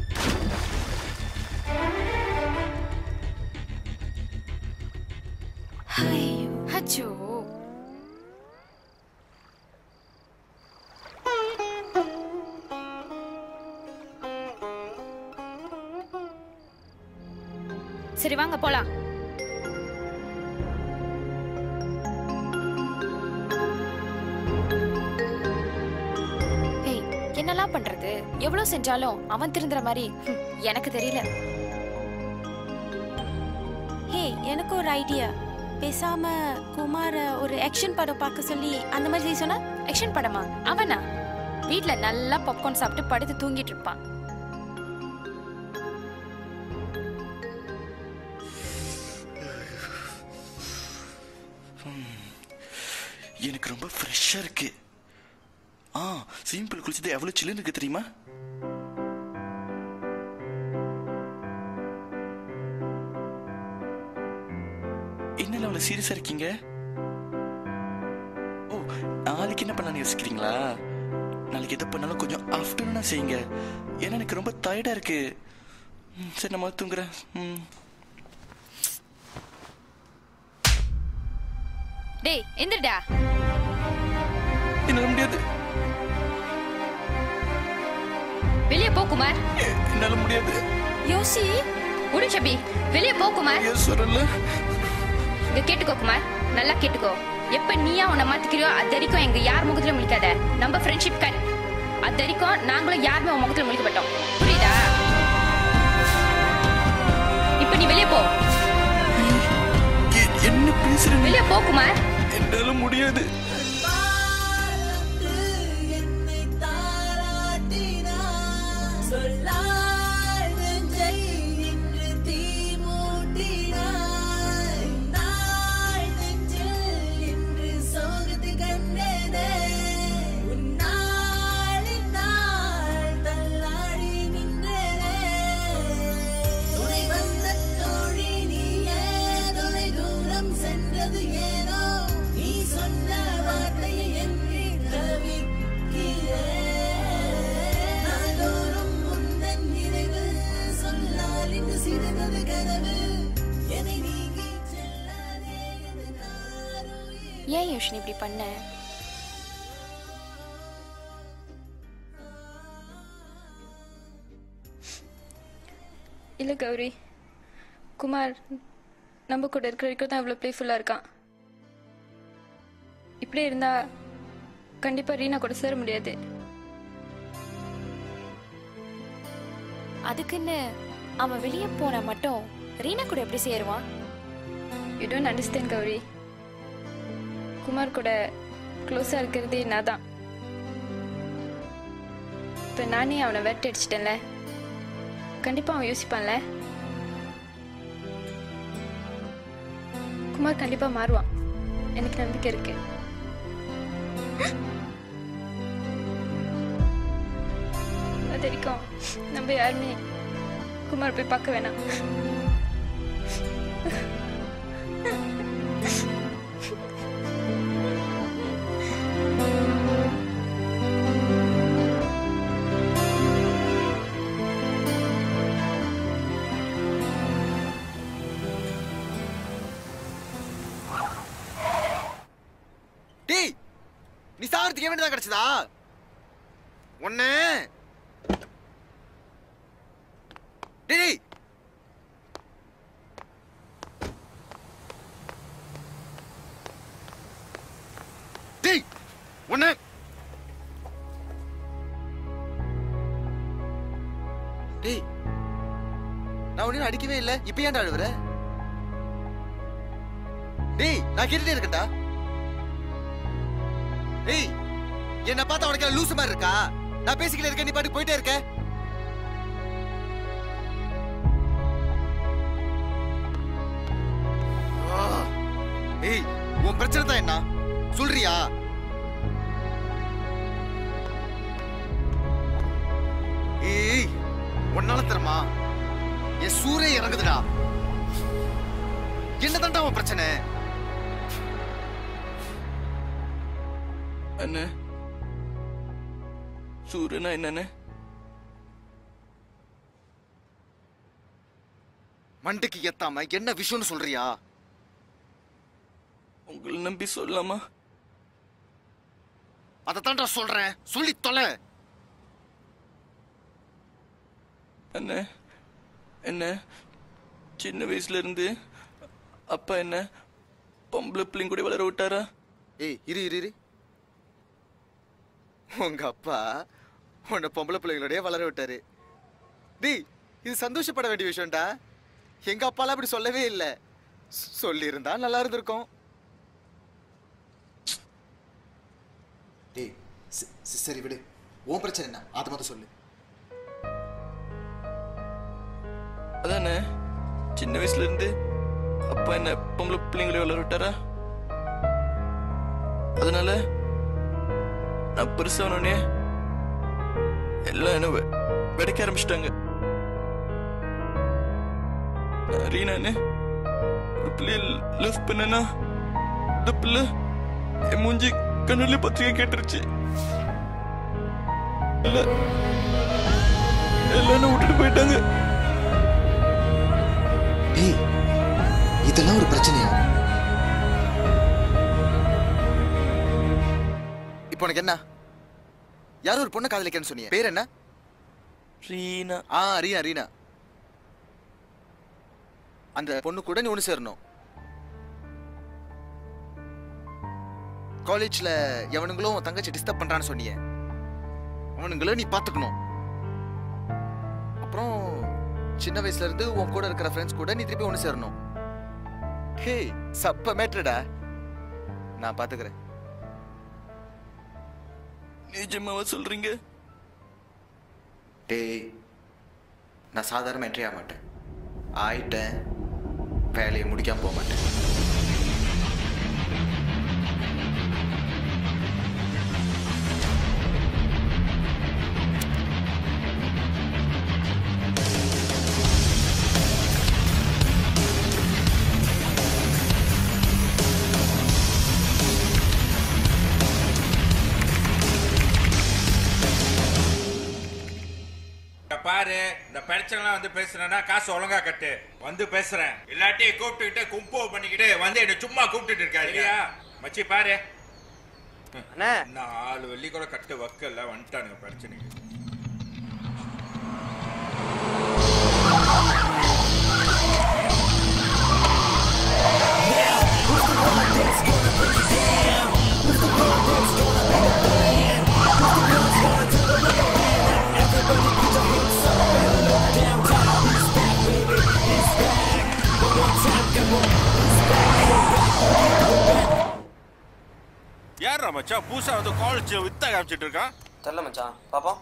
அச்சோ சரி வாங்க போலாம் ஏய் என்னெல்லாம் பண்றது எவ்வளவு செஞ்சாலும் அவன் திருந்துற மாதிரி ஹம், எனக்கு தெரியல ஹே எனக்கு ஒரு ஐடியா பேசாம குமார ஒரு ஆக்ஷன் படம் பார்க்க சொல்லி அந்த மாதிரி சொன்னா ஆக்ஷன் படமா அவனா வீட்ல நல்லா பாப்கார்ன் சாப்பிட்டு படுத்து தூங்கிட்டு இருப்பான் எனக்கு ரொம்ப ஃப்ரெஷ்ஷா இருக்கு ஆ சிம்பிள் குளிச்சது எவ்வளவு சில்லுன்னு இருக்கு தெரியுமா என்னல அவ்வளவு சீரியஸா இருக்கீங்க ஓ நாளைக்கு என்ன பண்ணலாம்னு யோசிக்கிறீங்களா நாளைக்கு எதை பண்ணாலும் கொஞ்சம் ஆஃப்டர்நூனா செய்யுங்க ஏன்னா எனக்கு ரொம்ப டயர்டா இருக்கு ம், சரி நம்ம தூங்குறேன் ம் டேய் எந்திரடா என்னால முடியாது வெளியே போ குமார் என்னால முடியாது யோசி உடு சபி வெளியே போ குமார் சொல்லல இங்க கேட்டுக்கோ குமார் நல்லா கேட்டுக்கோ எப்ப நீயா உன்னை மாத்திக்கிறியோ அது வரைக்கும் எங்க யார் முகத்துல முழிக்காத நம்ம ஃப்ரெண்ட்ஷிப் கட் அது வரைக்கும் நாங்களும் யாருமே உன் முகத்துல முழிக்க மாட்டோம் புரியுதா இப்ப நீ வெளியே போ என்ன பேசுற வெளியே போ குமார் என்னால முடியாது சொல்லால் நெஞ்சை நின்று தீ மூட்டினாய் நாள் நெஞ்சில் இன்று சோகத்து கண்டனே உன்னாளின் நாள் தள்ளாடி நின்றனே துணை வந்த தோழி நீயே தொலை தூரம் சென்றது ஏனோ நீ சொன்ன வார்த்தையை என்று தவிக்கிறேன் நாள்தோறும் உந்தன் நினைவு சொல்லால் இன்று சிறந்தது கனவு என்னை நீங்கி செல்லாதே எது நாருயிர் ஏன் யோஷினி இப்படி பண்ண இல்லை கௌரி குமார் நம்ம கூட இருக்கிற வரைக்கும் தான் இவ்வளோ ப்ளேஃபுல்லாக இருக்கான் இப்படியே இருந்தா கண்டிப்பாக ரீனா கூட சேர முடியாது அதுக்குன்னு அவன் வெளியே போனா மட்டும் ரீனா கூட எப்படி சேருவான் you don't understand Gowri Kumar கூட க்ளோஸாக இருக்கிறதே நான் தான் இப்போ நானே அவனை வெட்டி அடிச்சிட்டேன்ல கண்டிப்பாக அவன் யோசிப்பான்ல குமார் கண்டிப்பாக மாறுவான் எனக்கு நம்பிக்கை இருக்கு அது வரைக்கும் நம்ம யாருமே குமார் போய் பார்க்க வேணாம் நீ சாகிறதுக்கு வேண்டியதான் கிடைச்சதா ஒண்ணு டேய் டேய் ஒண்ணு டேய் நான் ஒன்னும் அடிக்கவே இல்ல இப்ப ஏன்டா அழுவுற டேய் நான் கேட்டுட்டே இருக்கேன்டா டேய் என்ன பார்த்தா உனக்கு லூசு மாதிரி இருக்கா நான் பேசிக்கிட்டே இருக்கேன் நீ பாட்டு போயிட்டே இருக்க ஆ. ஏய் உன் பிரச்சனை தான் என்ன சொல்றியா ஏய் உன்னால தரமா என் சூரே இறங்குதுடா என்னதான்டா உன் பிரச்சனை அண்ணே சூரியனா என்னண்ணே மண்டைக்கு ஏத்தாம என்ன விஷயம்னு சொல்றியா உங்களை நம்பி சொல்லலாமா அதத்தான்டா சொல்றேன் சொல்லி தொலை அண்ணே என்ன சின்ன வயசுல இருந்து அப்பா என்ன பொம்பளை பிள்ளைங்க கூட வளர விட்டாரா ஏய் இரு இரு இரு உங்க அப்பா உன்னை பொம்பளை பிள்ளைங்களோடய வளர விட்டாரு டேய் இது சந்தோஷப்பட வேண்டிய விஷயம்டா எங்க அப்பாலாம் அப்படி சொல்லவே இல்லை சொல்லியிருந்தா நல்லா இருந்திருக்கும் டேய் சரி விடு உன் பிரச்சனை என்ன அது மட்டும் சொல்லு அதானே சின்ன வயசுல இருந்து அப்பா என்ன பொம்பளை பிள்ளைங்களை வளர விட்டாரா அதனால நான் பெருசானோடனே எல்லாம் என்ன வெ- வெடிக்க ஆரம்பிச்சிட்டாங்க நான் ரீனான்னு ஒரு பிள்ளைய லவ் பண்ணனா இந்த பிள்ளை என் மூஞ்சி கண்ணுல பத்திரிக்கை கேட்டுருச்சு இல்ல எல்லாம் என்னை விட்டுட்டு போயிட்டாங்க டேய் இதெல்லாம் ஒரு பிரச்சனையா இப்போ உனக்கு என்ன யாரும் ஒரு பொண்ணை காதலிக்கன்னு சொன்னீங்க பேர் என்ன ரீனா ஆ ரீனா ரீனா அந்த பொண்ணு கூட நீ ஒன்று சேரணும் காலேஜ்ல எவனுங்களும் உன் தங்கச்சி டிஸ்டர்ப் பண்றான்னு சொன்னீங்க அவனுங்களும் நீ பார்த்துக்கணும் அப்புறம் சின்ன வயசுல இருந்து உன் கூட இருக்கிற ஃப்ரெண்ட்ஸ் கூட நீ திருப்பி ஒன்று சேரணும் ஹே சப்ப மேட்ருடா நான் பாத்துக்கிறேன் நிஜமாவா சொல்றீங்க டேய் நான் சாதாரண என்ட்ரி ஆக மாட்டேன் ஆயிட்டேன் வேலையை முடிக்காம போக மாட்டேன் இங்க பாரு இந்த பிரச்சனைலாம் வந்து பேசுறேன்னா காசு ஒழுங்கா கட்டு வந்து பேசுறேன் இல்லாட்டி கூப்பிட்டுக்கிட்டு கும்போ பண்ணிக்கிட்டு வந்து என்ன சும்மா கூப்பிட்டுட்டு இருக்காரு சரியா மச்சி பாரு அண்ணா நாலு வெள்ளி கூட கட்டு வக்கல்ல வந்துட்டானுங்க பிரச்சனைக்கு யாரா மச்சான் பூசா வந்து காலேஜ் வித்த காமிச்சிட்டு இருக்கான் தெரில மச்சான் பாப்போம்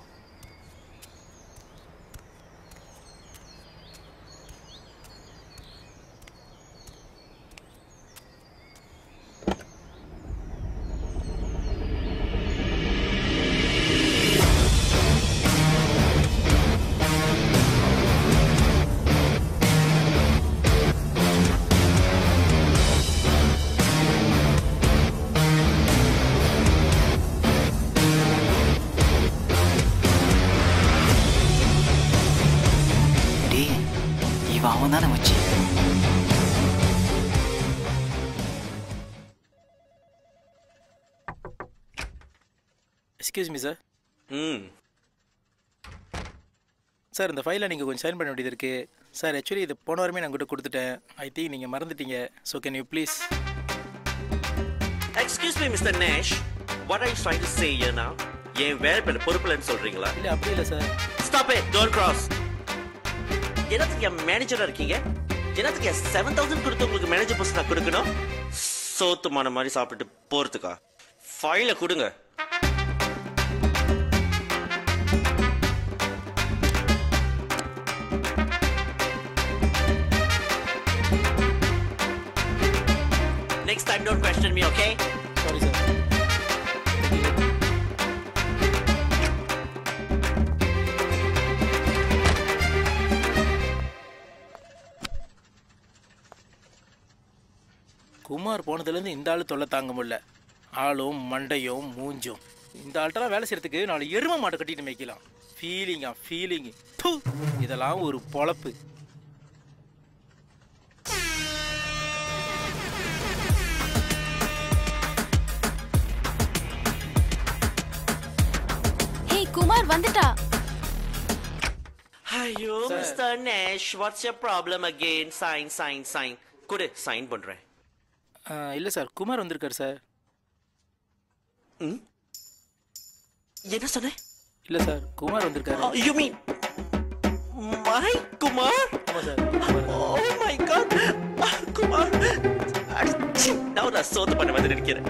டேய் இவன் அவன் தானே மச்சி எக்ஸ்கியூஸ் மீ சார் ம் சார் இந்த ஃபைலை நீங்கள் கொஞ்சம் சைன் பண்ண வேண்டியது இருக்குது சார் ஆக்சுவலி இது போன வாரமே நான் உங்கள்கிட்ட கொடுத்துட்டேன் ஐ திங்க் நீங்கள் மறந்துட்டீங்க so can you please excuse me mister Nesh what are you trying to say here now ஏன் வேலை பேர் பொறுப்புலன்னு சொல்றீங்களா இல்லை அப்படி இல்லை sir stop it don't cross என்னத்துக்கு என் மேனேஜரா இருக்கீங்க என்னத்துக்கு என் செவன் தௌசண்ட் கொடுத்து உங்களுக்கு மேனேஜர் போஸ்ட் நான் கொடுக்கணும் சோத்துமான மாதிரி சாப்பிட்டுட்டு போறதுக்கா ஃபைலை கொடுங்க Next time, don't question me, okay? Sorry, sir. Kumar போனதுலேருந்து இந்த ஆள் தொல்லை தாங்க முடியல ஆளும் மண்டையும் மூஞ்சும் இந்த ஆள்கிட்டலாம் வேலை செய்யறதுக்கு நாலு எரும மாட்டை கட்டிட்டு மேய்க்கலாம் ஃபீலிங்கா ஃபீலிங் இதெல்லாம் ஒரு பொழப்பு ஹே குமார் வந்துட்டா ஐயோ mister Nesh what's your problem again sign sign sign கொடு சைன் பண்றேன் இல்லை சார் குமார் வந்திருக்காரு சார் என்ன சொன்னேன் இல்லை சார் குமார் வந்திருக்காரு யூ மீன் மை குமார் ஆமாம் sir oh my god Kumar அடிச்சு நான் நான் சோத்து பண்ண வந்து நிற்கிறேன்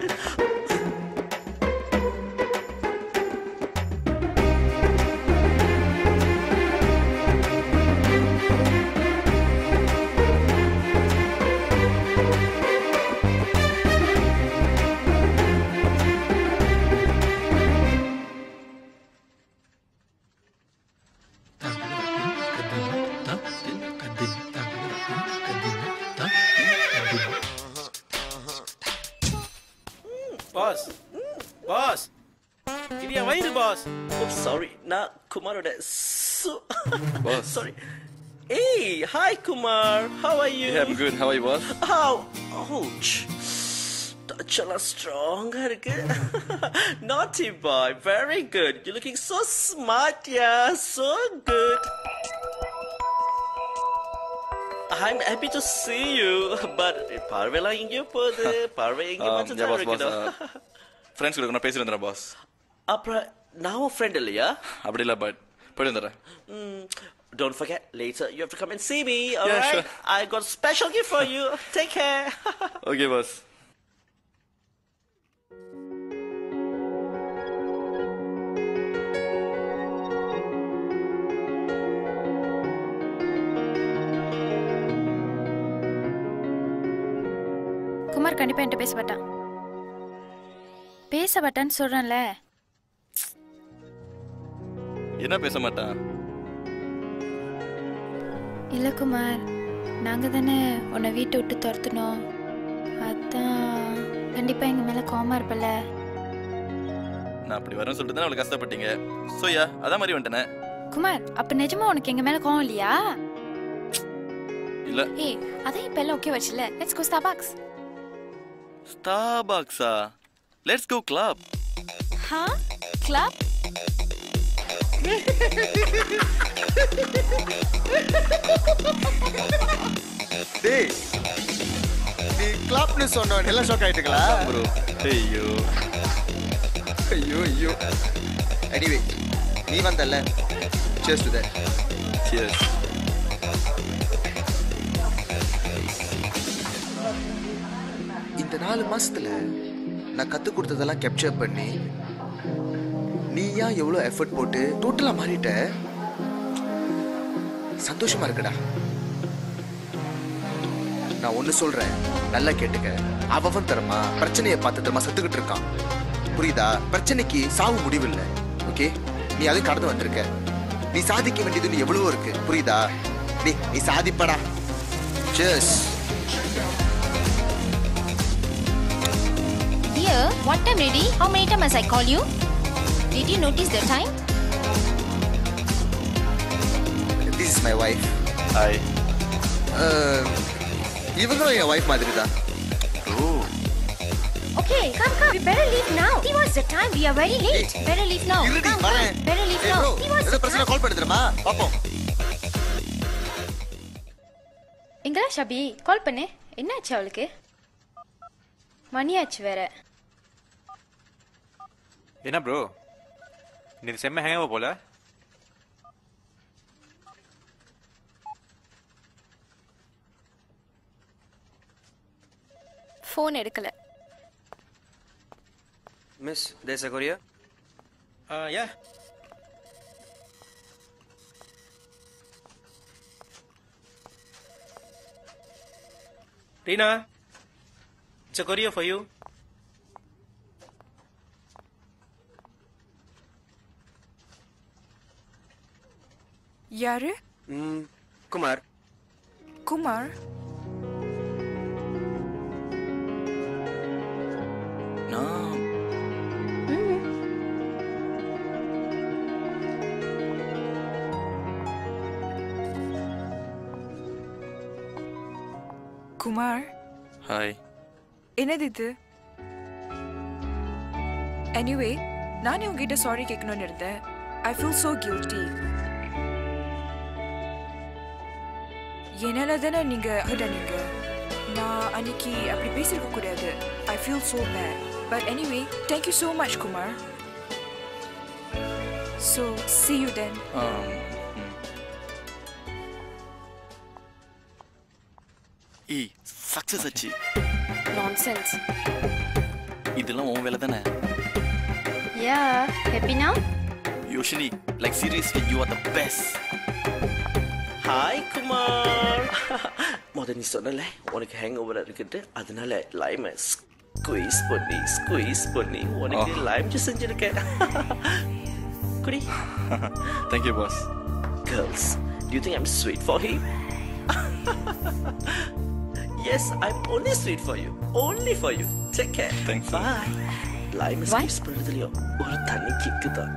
பாஸ் பாஸ் இது என் வயிறு பாஸ் ஓ சாரி நான் குமாரோட சு Boss. Sorry Hey, hi Kumar. How are you? Yeah, I'm good. How are you, boss? How? Ouch. Touch எல்லாம் ஸ்ட்ராங்கா இருக்கு naughty boy very good you're looking so smart yeah so good I'm happy to see you but பார்வையெல்லாம் எங்கேயோ போகுது பார்வை எங்க Um, மட்டும் yeah, தான் boss, boss. இருக்கணும் ஃப்ரெண்ட்ஸ் கூட நான் பேசிட்டு வந்துடுறேன் பாஸ் அப்புறம் நான் உன் ஃப்ரெண்ட் இல்லையா அப்படி இல்லை பட் போயிட்டு வந்துடுறேன் Mm, don't forget later you have to come and see me Yeah, alright sure. I got a special gift for you take care okay boss Kumar கண்டிப்பா என்கிட்ட பேச மாட்டான் பேச மாட்டான்னு சொல்றேன்ல என்ன பேச மாட்டான் இல்ல குமார் நாங்க தானே உன்னை வீட்டை விட்டு துரத்துனோம் அதான் கண்டிப்பா எங்க மேல கோமா இருப்பல நான் அப்படி வரேன்னு சொல்லிட்டு தான் அவளுக்கு கஷ்டப்பட்டீங்க ஸோ யா அதான் மாதிரி வந்துட்டேனே குமார் அப்ப நிஜமா உனக்கு எங்க மேல கோவம் இல்லையா இல்ல ஏய் அதான் இப்ப எல்லாம் ஓகே வச்சுல லெட்ஸ் கோ ஸ்டார்பாக்ஸ் ஸ்டார்பாக்ஸா லெட்ஸ் கோ கிளப் ஹா கிளப் டேய் நீ கிளப்னு சொன்ன எல்லாம் ஷாக் ஆயிட்டுங்களா ப்ரோ ஐயோ ஐயோ ஐயோ எனிவே நீ வந்தல்ல சேஸ் டு தட் Cheers. இந்த நாலு மாசத்துல நான் கத்து கொடுத்ததெல்லாம் கேப்சர் பண்ணி நீயா எவ்வளோ எஃபர்ட் போட்டு டோட்டலா மாறிட்ட சந்தோஷமா இருக்குடா நான் ஒண்ணு சொல்றேன் நல்லா கேட்டுக்க அவன் தரமா பிரச்சனையை பார்த்து தரமா செத்துக்கிட்டு இருக்கான் புரியுதா பிரச்சனைக்கு சாவு முடிவில்லை ஓகே நீ அது கடந்து வந்திருக்க நீ சாதிக்க வேண்டியது நீ எவ்வளவோ இருக்கு புரியுதா நீ நீ சாதிப்படா சேஸ் Dear, what time ready? How many times must I call you? Did you notice the time? This is my wife hi இவங்களும் என் ஒய்ஃப் மாதிரி தான் ஓ Okay, come, come. We better leave now. See what's the time? We are very late. Better leave now. இருடி Come, வரேன் come. Better leave ஏய் now. bro See what's ஏதோ the பிரச்சனை time? கால் பண்ணி தெரியுமா பாப்போம் எங்களா ஷபி கால் பண்ணு என்னாச்சு அவளுக்கு மணியாச்சு வேற என்ன ப்ரோ நீ செம்ம ஹேங்கவா போல ஃபோன் எடுக்கல Miss, there's a courier. Uh, yeah. Rina, it's a courier for you. யாரு Mm, Kumar. குமார் நான் குமார் ஹாய் என்னது இது எனிவே நானே உங்ககிட்ட சாரி கேட்கணும்னு இருந்தேன் ஐ ஃபீல் so guilty என்னால தானே நீங்க ஹர்ட் நீங்க நான் அன்னைக்கு அப்படி பேசிருக்க கூடாது I feel so bad but anyway thank you so much Kumar so see you then ஈ சக்ஸஸ் ஆச்சு நான்சென்ஸ் இதெல்லாம் உன் வேலை தானே யா ஹாப்பினா Yoshini like seriously you are the best hi Kumar முத நீ சொன்னல உனக்கு ஹேங் ஓவர் இருக்குன்ட்டு அதனால லைமை ஸ்குவீஸ் பண்ணி ஸ்குவீஸ் பண்ணி உனக்கு Oh. லைம் ஜூஸ் செஞ்சிருக்கேன் குடி thank you boss Girls, do you think I'm sweet for him? yes, I'm only sweet for you. Only for you. Take care. Thanks. Bye. Lime What? squeeze பண்ணுறதுலையும் ஒரு தண்ணி kick தான்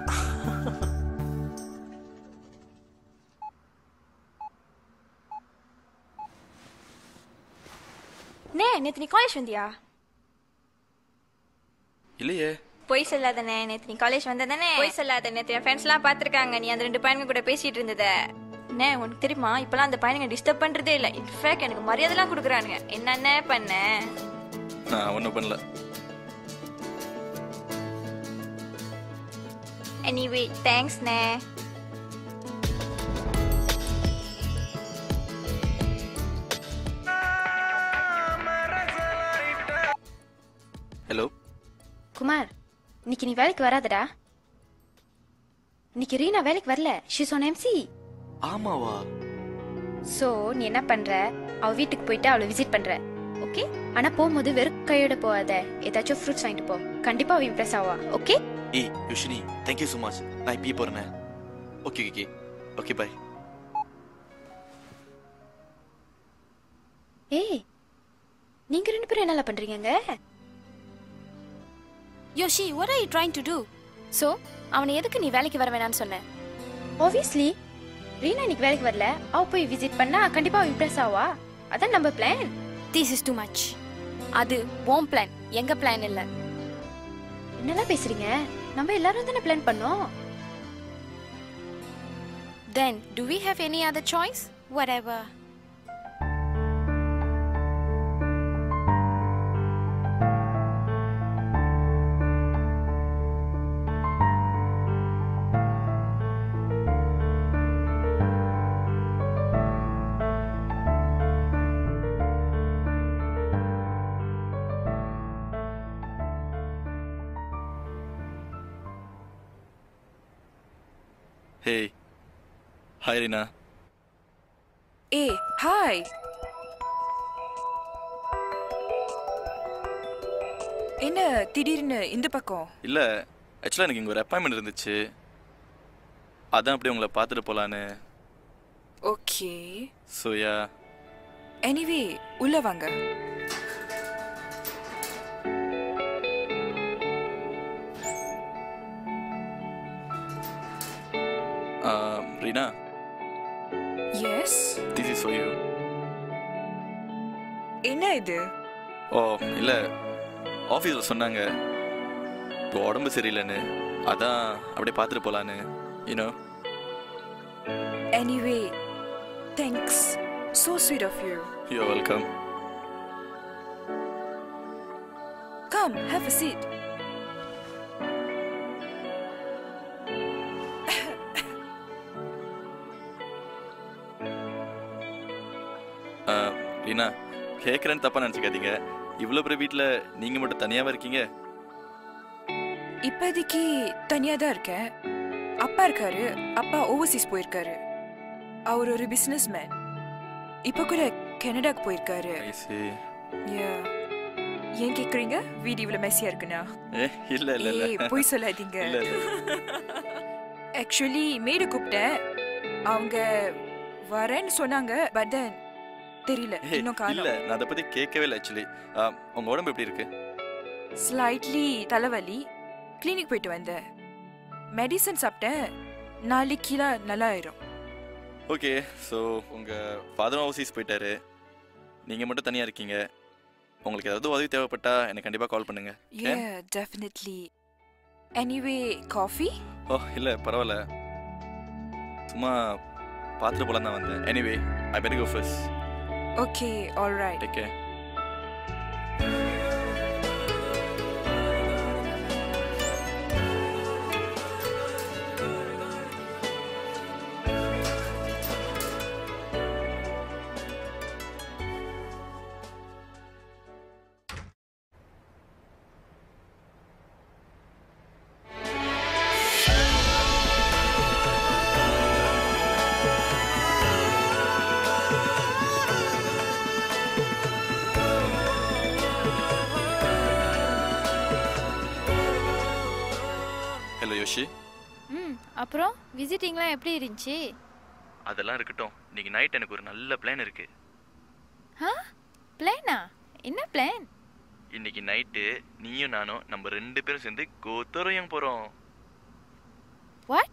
நே நேத்து நீ காலேஜ் வந்தியா இல்லையே பொய் சொல்லாதனே நேத்து நீ காலேஜ் வந்ததானே பொய் சொல்லாத நேத்து என் ஃப்ரெண்ட்ஸ்லாம் பாத்திருக்காங்க நீ அந்த ரெண்டு பையனுங்க கூட பேசிட்டு இருந்தத நே உனக்கு தெரியுமா இப்பெல்லாம் அந்த பையனுங்க டிஸ்டர்ப் பண்றதே இல்ல இன்ஃபேக்ட் எனக்கு மரியாதைலாம் கொடுக்குறானுங்க என்னென்ன பண்ண நான் ஒன்றும் பண்ணல எனிவே தேங்க்ஸ் நே ஹலோ குமார் இன்னைக்கு நீ வேலைக்கு வராதடா இன்னைக்கு ரீனா வேலைக்கு வரல ஷீஸ் ஆன் எம்சி ஆமாவா சோ நீ என்ன பண்ற அவ வீட்டுக்கு போயிட்டு அவளை விசிட் பண்ற ஓகே ஆனா போகும்போது வெறும் கையோட போகாத ஏதாச்சும் ஃப்ரூட்ஸ் வாங்கிட்டு போ கண்டிப்பா அவ இம்ப்ரெஸ் ஆவா ஓகே ஏய் யோஷினி தேங்க்யூ ஸோ மச் நான் இப்பயே போகிறேன் ஓகே ஓகே ஓகே பாய் ஏய் நீங்க ரெண்டு பேரும் என்னல பண்றீங்கங்க யோஷி what are you trying to do so அவனை எதுக்கு நீ வேலைக்கு வர வேணாம்னு சொன்ன ஆப்வியஸ்லி ரீனா இன்னைக்கு வேலைக்கு வரல அவ போய் விசிட் பண்ணா கண்டிப்பா அவ இம்ப்ரெஸ் ஆவா அதான் நம்ம plan this is too much அது உன் பிளான் எங்க பிளான் இல்ல என்னலாம் பேசுறீங்க நம்ம எல்லாரும் தானே பிளான் பண்ணோம் then do we have any other choice whatever hey hi Reena ஏய் ஹாய் என்ன திடீர்னு இந்த பக்கம் இல்லை ஆக்சுவலாக எனக்கு இங்கே ஒரு அப்பாயின்மெண்ட் இருந்துச்சு அதான் அப்படியே உங்களை பார்த்துட்டு போகலான்னு ஓகே சோயா எனிவே உள்ள வாங்க Reena yes this is for you. You. 'Oh, என்ன இது ஓ இல்லை ஆஃபீஸில் சொன்னாங்க இப்போ உடம்பு சரியில்லைன்னு அதான் அப்படியே பார்த்துட்டு போகலான்னு you know Anyway, thanks. So sweet of you. You welcome Come, have a seat. Reena கேட்குறேன்னு தப்பாக நினச்சிக்காதீங்க இவ்வளோ பெரிய வீட்டில் நீங்கள் மட்டும் தனியாகவே இருக்கீங்க இப்போதைக்கு தனியாக தான் இருக்கேன் அப்பா இருக்காரு அப்பா ஓவர்சீஸ் போயிருக்காரு அவர் ஒரு பிசினஸ் மேன் இப்போ கூட கனடாக்கு போயிருக்காரு சரி Yeah. ஏன் கேக்குறீங்க வீடு இவ்வளவு மெஸ்ஸியா இருக்குண்ணா ஏ இல்லை இல்லை இல்லை ஏய் பொய் சொல்லாதீங்க இல்லை இல்லை ஆக்சுவலி மேடு கூப்பிட்டேன் அவங்க வரேன்னு சொன்னாங்க பட் தென் தெரியல ஏய், இன்னும் இல்ல காணோம் நான் அதை பத்தி கேட்கவே இல்லை ஆக்சுவலி உங்க உடம்பு எப்படி இருக்கு ஸ்லைட்லி தலைவலி கிளினிக் போயிட்டு வந்தேன் மெடிசன் சாப்பிட்டேன் நாளைக்குலாம் நல்லா ஆயிரும் ஓகே ஸோ உங்க ஃபாதரும் ஓவர்சீஸ் போயிட்டாரு நீங்க மட்டும் தனியா இருக்கீங்க உங்களுக்கு ஏதாவது உதவி தேவைப்பட்டா எனக்கு கண்டிப்பா கால் பண்ணுங்க okay? Yeah, definitely. Anyway, coffee? ஓ இல்ல பரவாயில்ல சும்மா பார்த்துட்டு போலாம் தான் வந்தேன் anyway I bet go first Okay, all right. Take care hello Yoshi ம் அப்புறம் விசிட்டிங்லாம் எப்படி இருந்துச்சு அதெல்லாம் இருக்கட்டும் இன்னைக்கு நைட் எனக்கு ஒரு நல்ல பிளான் இருக்கு ஆ பிளானா என்ன பிளான் இன்னைக்கு நைட்டு நீயும் நானும் நம்ம ரெண்டு பேரும் சேர்ந்து கோத்தரையும் போறோம் வாட்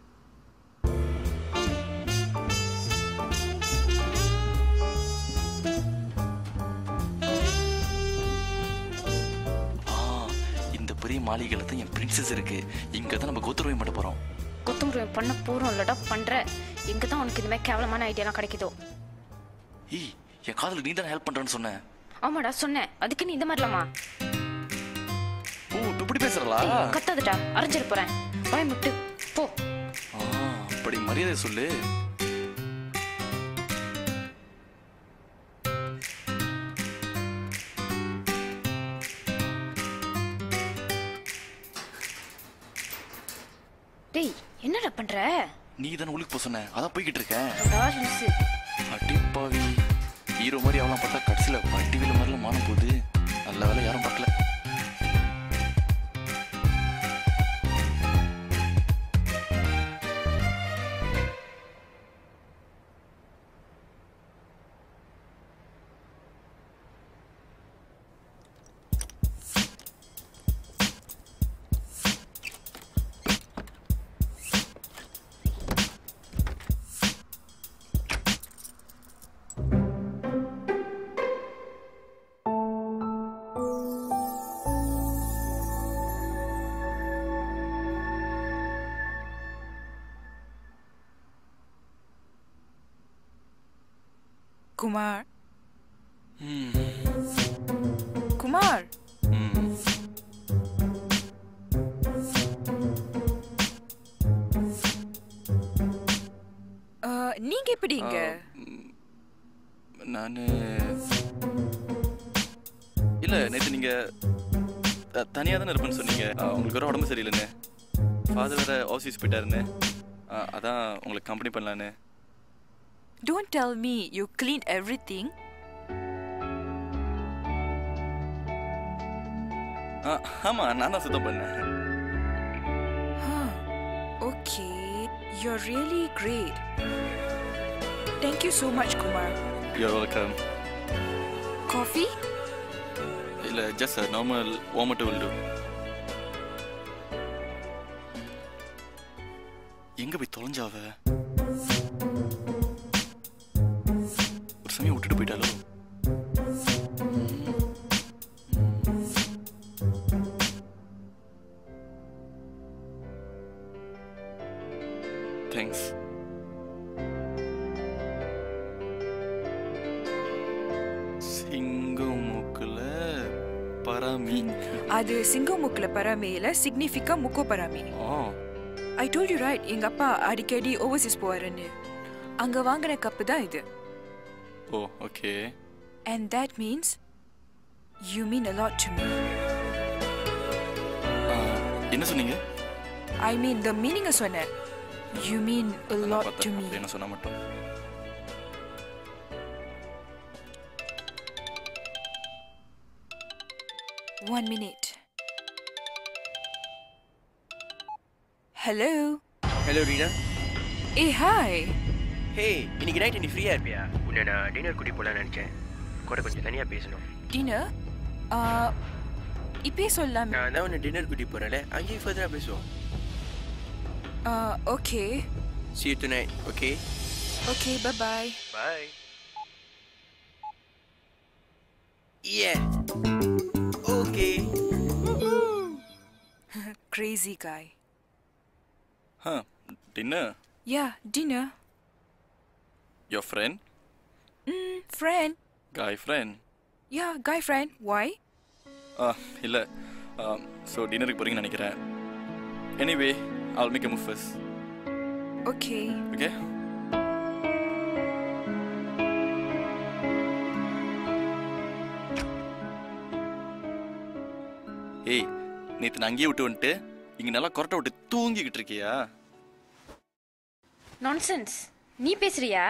ஆ இந்த பெரிய மாளிகையில் தான் என் பிரின்சஸ் இருக்கு இங்க தான் நம்ம கோத்துருவை மட்டும் போறோம் கொத்தமல்லி பண்ண போறோம் இல்லடா பண்ற எங்க தான் உனக்கு இந்த மாதிரி கேவலமான ஐடியாலாம் கிடைக்குதோ ஏய் என் காதலுக்கு நீ தான் ஹெல்ப் பண்றேன்னு சொன்னேன் ஆமாடா சொன்னேன் அதுக்கு நீ இந்த மாதிரிலாமா ஓ இப்ப இப்படி பேசுறலா ஏய், கத்தாதடா அரைஞ்சிட போறேன் வாய் முட்டு போ ஆ அப்படி மரியாதை சொல்லு டேய் என்னடா பண்ற நீ தானே உள்ளுக்கு போக சொன்ன அதான் போய்கிட்டு இருக்கேன் அடா, லூசு. அடிப்பாவி ஹீரோ மாதிரி அவலாம் பார்த்தா கடைசியில் வட்டி வீல மாதிரிலாம் மானம் போகுது நல்ல வேலை யாரும் பார்க்கல குமார் குமார் ஆ, நீங்க எப்படி இங்க நான் இல்லை நேற்று நீங்கள் தனியாக தானே இருப்பேன்னு சொன்னீங்க அஹ், உங்களுக்கு வேற உடம்பு சரியில்லைன்னு ஃபாதர் வேற ஆஃபீஸ் போயிட்டாருன்னு அஹ், அதான் உங்களுக்கு கம்பெனி பண்ணலான்னு Don't tell me you cleaned everything. ஆ ஆமாம் நான் தான் சுத்தம் பண்ணேன் Huh. Okay, you're really great. Thank you so much, Kumar. Your welcome Coffee? இல்லை ஜஸ்ட் நார்மல் வாமட்டு வில் டூ எங்கே போய் தொலைஞ்சாவ ஒரு சமயம் விட்டுட்டு போயிட்டாலோ தேங்க்ஸ் சிங்கம் மூக்குல பராமி அது சிங்கமுக்குல பராமியில சிக்னிஃபிகா முக்கோ பராமி oh I told you right எங்க அப்பா அடிக்கடி ஓவர்சீஸ் போவாருன்னு அங்க வாங்கின கப்பு தான் இது oh okay and that means you mean a lot to me என்ன சொன்னீங்க ஐ மீன் த மீனிங்க சொன்னேன் you mean a lot to me என்ன சொன்னா மட்டும் One minute. Hello. Hello Reena ஏ ஹாய் ஹே இன்னைக்கு நைட் நீ ஃப்ரீயா இருப்பியா உன்னை நான் டின்னர் கூட்டி போலாம்னு நினைச்சேன் கூட கொஞ்சம் தனியா பேசணும் டின்னர் இப்பயே சொல்லலாம் நான் தான் உன்னை டின்னர் கூட்டி போறேன்ல அங்கேயே ஃபர்தரா பேசுவோம் okay see you tonight okay okay bye bye bye yeah okay crazy guy Huh, dinner? yeah dinner Your friend? mm, friend Guy friend? yeah guy friend why ஆ இல்லை ஸோ டின்னருக்கு போகிறீங்கன்னு நினைக்கிறேன் anyway I'll make a move first. okay Okay? ஏய் நேற்று நான் அங்கேயே விட்டு வந்துட்டு இங்கே நல்லா கொரட்டை விட்டு தூங்கிக்கிட்டு இருக்கியா நான்சென்ஸ் நீ பேசுறியா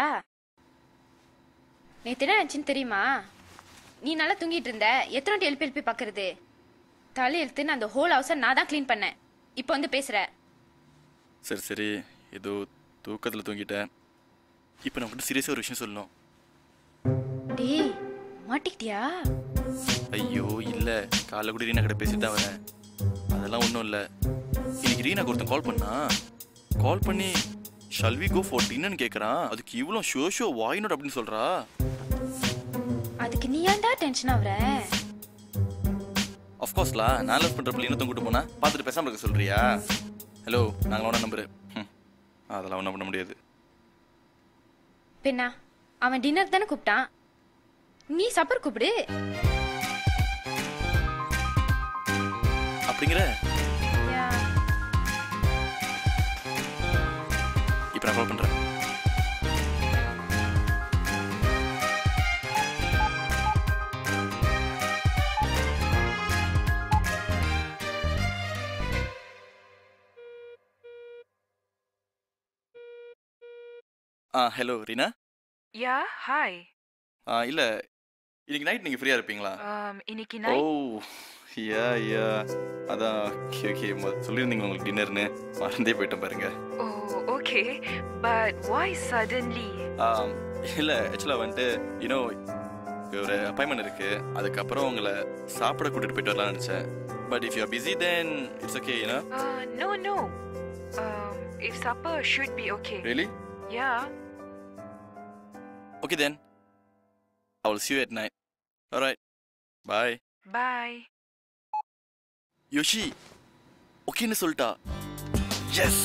நேத்து என்ன நினச்சின்னு தெரியுமா நீ நல்லா தூங்கிட்டு இருந்த எத்தனை வாட்டி எழுப்பி எழுப்பி பார்க்கறது தலை எழுத்துன்னு அந்த ஹோல் ஹவுஸை நான் தான் க்ளீன் பண்ணேன் இப்போ வந்து பேசுற சரி சரி ஏதோ தூக்கத்தில் தூங்கிட்டேன் இப்போ நான் மட்டும் சீரியஸாக ஒரு விஷயம் சொல்லணும் டேய் மாட்டிக்கிட்டியா ஐயோ இல்லை காலைல கூட ரீனா கிட்ட பேசிட்டு தான் வரேன் அதெல்லாம் ஒன்றும் இல்லை இன்னைக்கு ரீனாக்கு ஒருத்தன் கால் பண்ணா கால் பண்ணி ஷல்வி கோ ஃபார் டின்னு கேட்குறான் அதுக்கு இவ்வளோ ஷோ ஷோ வாயினோட் அப்படின்னு சொல்கிறா அதுக்கு நீ ஏன்டா டென்ஷன் ஆகுற அஃப்கோர்ஸ்லா நான் லவ் பண்ணுற பிள்ளை இன்னும் கூட்டு போனா பார்த்துட்டு பேசாமல் இருக்க சொல்கிறியா ஹலோ நாங்கள் ஒன்றா நம்பரு ம் அதெல்லாம் ஒன்றும் பண்ண முடியாது பெண்ணா அவன் டின்னர் தானே கூப்பிட்டான் நீ சப்பர் கூப்பிடு அப்படிங்கிற இப்போ நான் கால் பண்ணுறேன் ஆ ஹலோ ரீனா யா ஹாய் ஆ இல்லை இன்னைக்கு நைட் நீங்கள் ஃப்ரீயாக இருப்பீங்களா இன்னைக்கு ஓ நைட் யா யா அதான் ஓகே ஓகே சொல்லியிருந்தீங்க உங்களுக்கு டின்னர்னு மறந்தே போயிட்டேன் பாருங்க oh okay but why suddenly இல்லை ஆக்சுவலாக வந்துட்டு யூனோ ஒரு அப்பாயின்மெண்ட் இருக்கு அதுக்கப்புறம் உங்களை சாப்பிட கூட்டிட்டு போயிட்டு வரலாம்னு நினச்சேன் but if you are busy then it's okay you know no no if supper should be okay really yeah okay then I will see you at night alright bye bye யோஷி ஓகேன்னு சொல்லிட்டா yes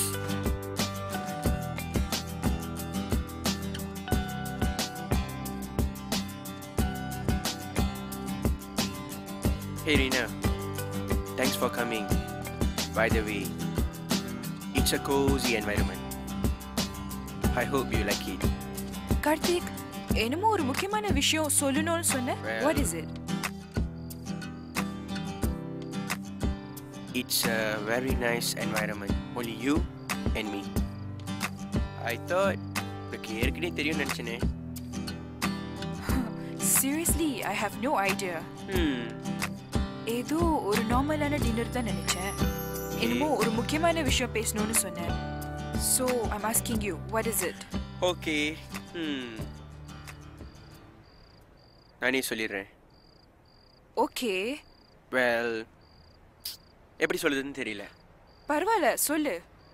Hey Rina, thanks for coming. By the way, it's a cozy environment. I hope you like it. Karthik என்னமோ ஒரு முக்கியமான விஷயம் சொல்லணும்னு சொன்ன Well- what is it It's a very nice environment. Only you and me. I thought உனக்கு ஏற்கனவே தெரியும்னு நினச்சேனே seriously I have no idea ஏதோ ஒரு நார்மலான டின்னர் தான் நினைச்சேன் என்னமோ ஒரு முக்கியமான விஷயம் பேசணும்னு சொன்னேன் so I'm asking you what is it okay ம் நானே சொல்லிடுறேன் ஓகே வெல் எப்படி சொல்லுதுன்னு தெரியல பரவாயில்ல சொல்லு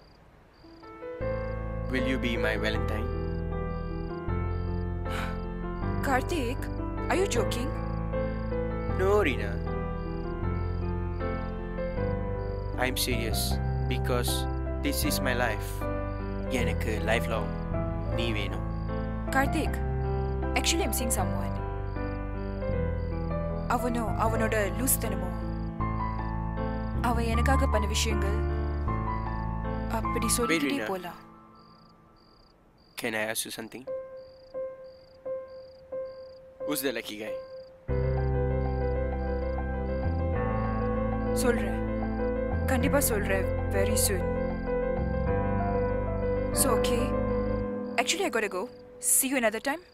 will you be my Valentine Karthik are you joking no Reena I am serious because this is my life எனக்கு லைஃப் லாங் நீ வேணும் Karthik actually I'm seeing someone அவனோ அவனோட லூஸ் தனமோ அவன் எனக்காக பண்ண விஷயங்கள் அப்படி சொல்லிக்கிட்டே Rina. போலாம் Can I ask you something? Who's the lucky guy? சொல்றேன் கண்டிப்பா சொல்றேன் very soon so okay actually I gotta go see you another time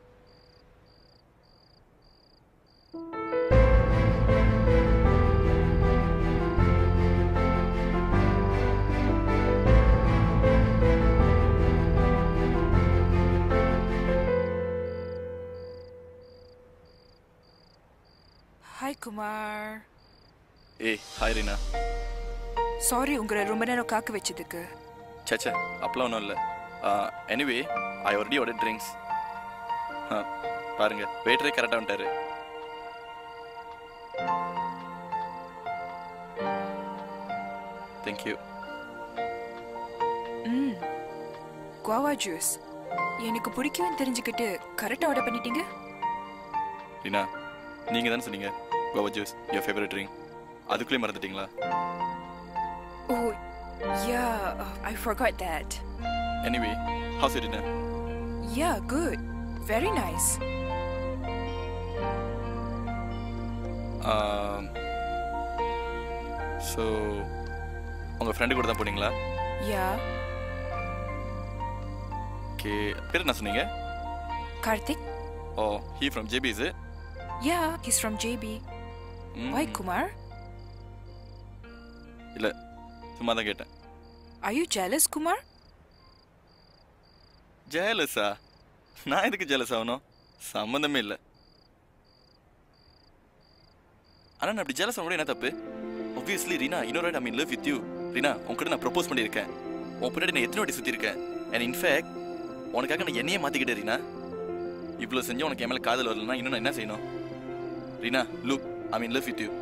hi Kumar hey hi Reena sorry உங்களை ரொம்ப நேரம் காக்க வச்சதுக்கு சச்சா அப்பெல்லாம் ஒன்றும் இல்லை anyway I already order drinks பாருங்க வெயிட்டரே கரெக்டாக வந்துட்டாரு தேங்க்யூ ம் குவாவா ஜூஸ் எனக்கு பிடிக்கும்னு தெரிஞ்சுக்கிட்டு கரெக்டாக ஆர்டர் பண்ணிட்டீங்க ரீனா நீங்கள் தானே சொன்னீங்க guava juice your favourite drink அதுக்குள்ளே மறந்துட்டீங்களா oh yeah I forgot that anyway how's it dinner yeah good very nice so உங்கள் ஃப்ரெண்டு கூட தான் போனீங்களா yeah ஓகே பேர் என்ன சொன்னீங்க karthik oh he from JP is yeah he's from jb why kumar இல்லை சும்மா தான் கேட்டேன் are you jealous kumar ஜெயலஸா நான் எதுக்கு ஜெயலஸ் ஆகணும் சம்மந்தமே இல்லை ஆனால் நான் அப்படி ஜெயலஸ் ஆக என்ன தப்பு obviously ரீனா இன்னொரு I mean love with you Reena உன்கிட்ட நான் ப்ரப்போஸ் பண்ணியிருக்கேன் உன் பின்னாடி நான் எத்தனை வாட்டி சுற்றிருக்கேன் அண்ட் இன்ஃபேக்ட் உனக்காக நான் என்னையே மாற்றிக்கிட்டேன் ரீனா இவ்வளோ செஞ்சு உனக்கு என் மேலே காதல் வரலன்னா இன்னும் நான் என்ன செய்யணும் Reena look I mean love with you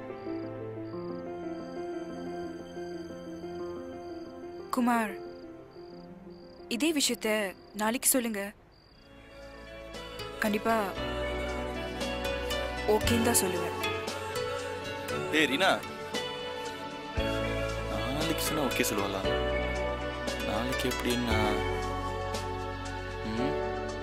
Kumar இதே விஷயத்த நாளைக்கு சொல்லுங்க கண்டிப்பா ஓகேன்னு தான் சொல்லுவேன் ஏய் ரீனா நாளைக்கு சொன்னா ஓகே சொல்லுவாளா நாளைக்கு எப்படின்னா ம்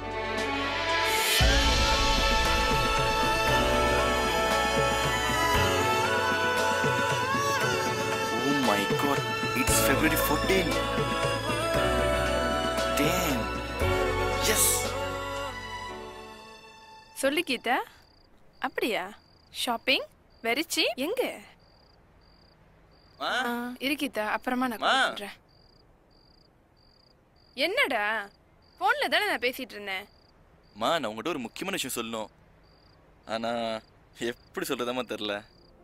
Oh my god, it's February 14. Damn. Yes. சொல்லு கீதா அப்படியா ஷாப்பிங் வெறிச்சி எங்க ஆ, இரு கீதா அப்புறமா நான் call பண்றேன் என்னடா போன்ல தானே நான் பேசிட்டு இருந்தேன் மா நான் உங்கள்கிட்ட ஒரு முக்கியமான விஷயம் சொல்லணும் ஆனா எப்படி சொல்றதாம்மா தெரில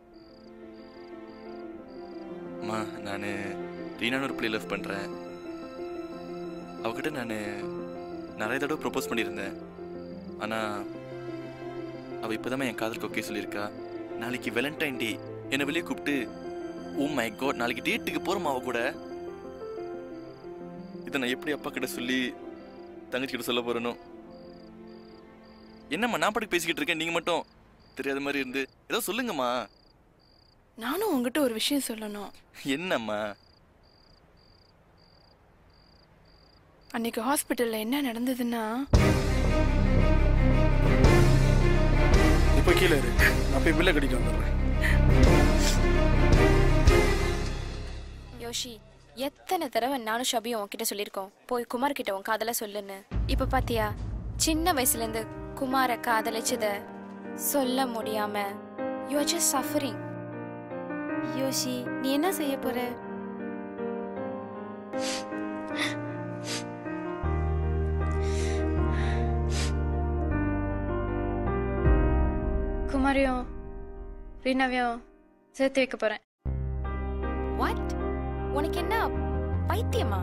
அம்மா நான் ரீனான்னு ஒரு பிள்ளை லவ் பண்ணுறேன் அவகிட்ட நான் நிறைய தடவை ப்ரப்போஸ் பண்ணியிருந்தேன் ஆனால் அவள் இப்போதான் என் காதலுக்கு ஓகே சொல்லியிருக்கா நாளைக்கு வெலண்டைன் டே என்னை வெளியே கூப்பிட்டு ஓ மை காட் நாளைக்கு டேட்டுக்கு போகிறோமா அவ கூட இதை நான் எப்படி அப்பா கிட்ட சொல்லி தங்கச்சி கிட்ட சொல்ல போறேனோ என்னம்மா நான் பாட்டுக்கு பேசிக்கிட்டு இருக்கேன் நீங்க மட்டும் தெரியாத மாதிரி இருந்து ஏதோ சொல்லுங்கம்மா நானும் உங்ககிட்ட ஒரு விஷயம் சொல்லணும் என்னம்மா அன்னைக்கு ஹாஸ்பிட்டல்ல என்ன நடந்ததுன்னா இப்போ கீழே இரு நான் போய் பில்லை கட்டிட்டு வந்துடுறேன் யோஷி எத்தனை தடவை நானும் ஷபியும் உன்கிட்ட சொல்லியிருக்கோம் போய் குமார் கிட்ட உன் காதல சொல்லுன்னு இப்ப பாத்தியா சின்ன வயசுல இருந்து குமார காதலிச்சத சொல்ல முடியாம யூ ஆர் ஜஸ்ட் சஃபரிங் யோஷி நீ என்ன செய்ய போற குமாரியும் ரீனாவையும் சேர்த்து வைக்க போறேன் வாட் உனக்கு என்ன பைத்தியமா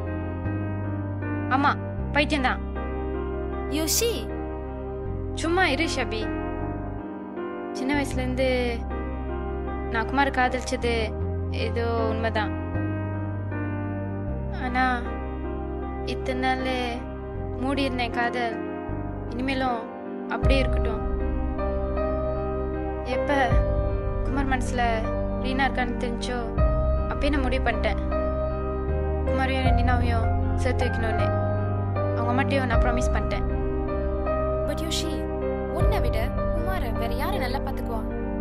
ஆமா பைத்தியம்தான் யோஷி சும்மா இரு ஷபி சின்ன வயசுல இருந்து நான் குமார் காதலிச்சது ஏதோ உண்மைதான் ஆனா இத்தனை நாள் மூடி இருந்தேன் காதல் இனிமேலும் அப்படியே இருக்கட்டும் எப்ப குமார் மனசுல ரீனா இருக்கான்னு தெரிஞ்சோ அப்பயே நான் முடிவு பண்ணிட்டேன் குமாரையும் ரீனாவையும் சேர்த்து வைக்கணும்னு அவங்க அம்மாட்டையும் நான் ப்ராமிஸ் பண்ணிட்டேன் பட் யோஷி உன்னை விட குமார வேற யாரை நல்லா பாத்துக்குவா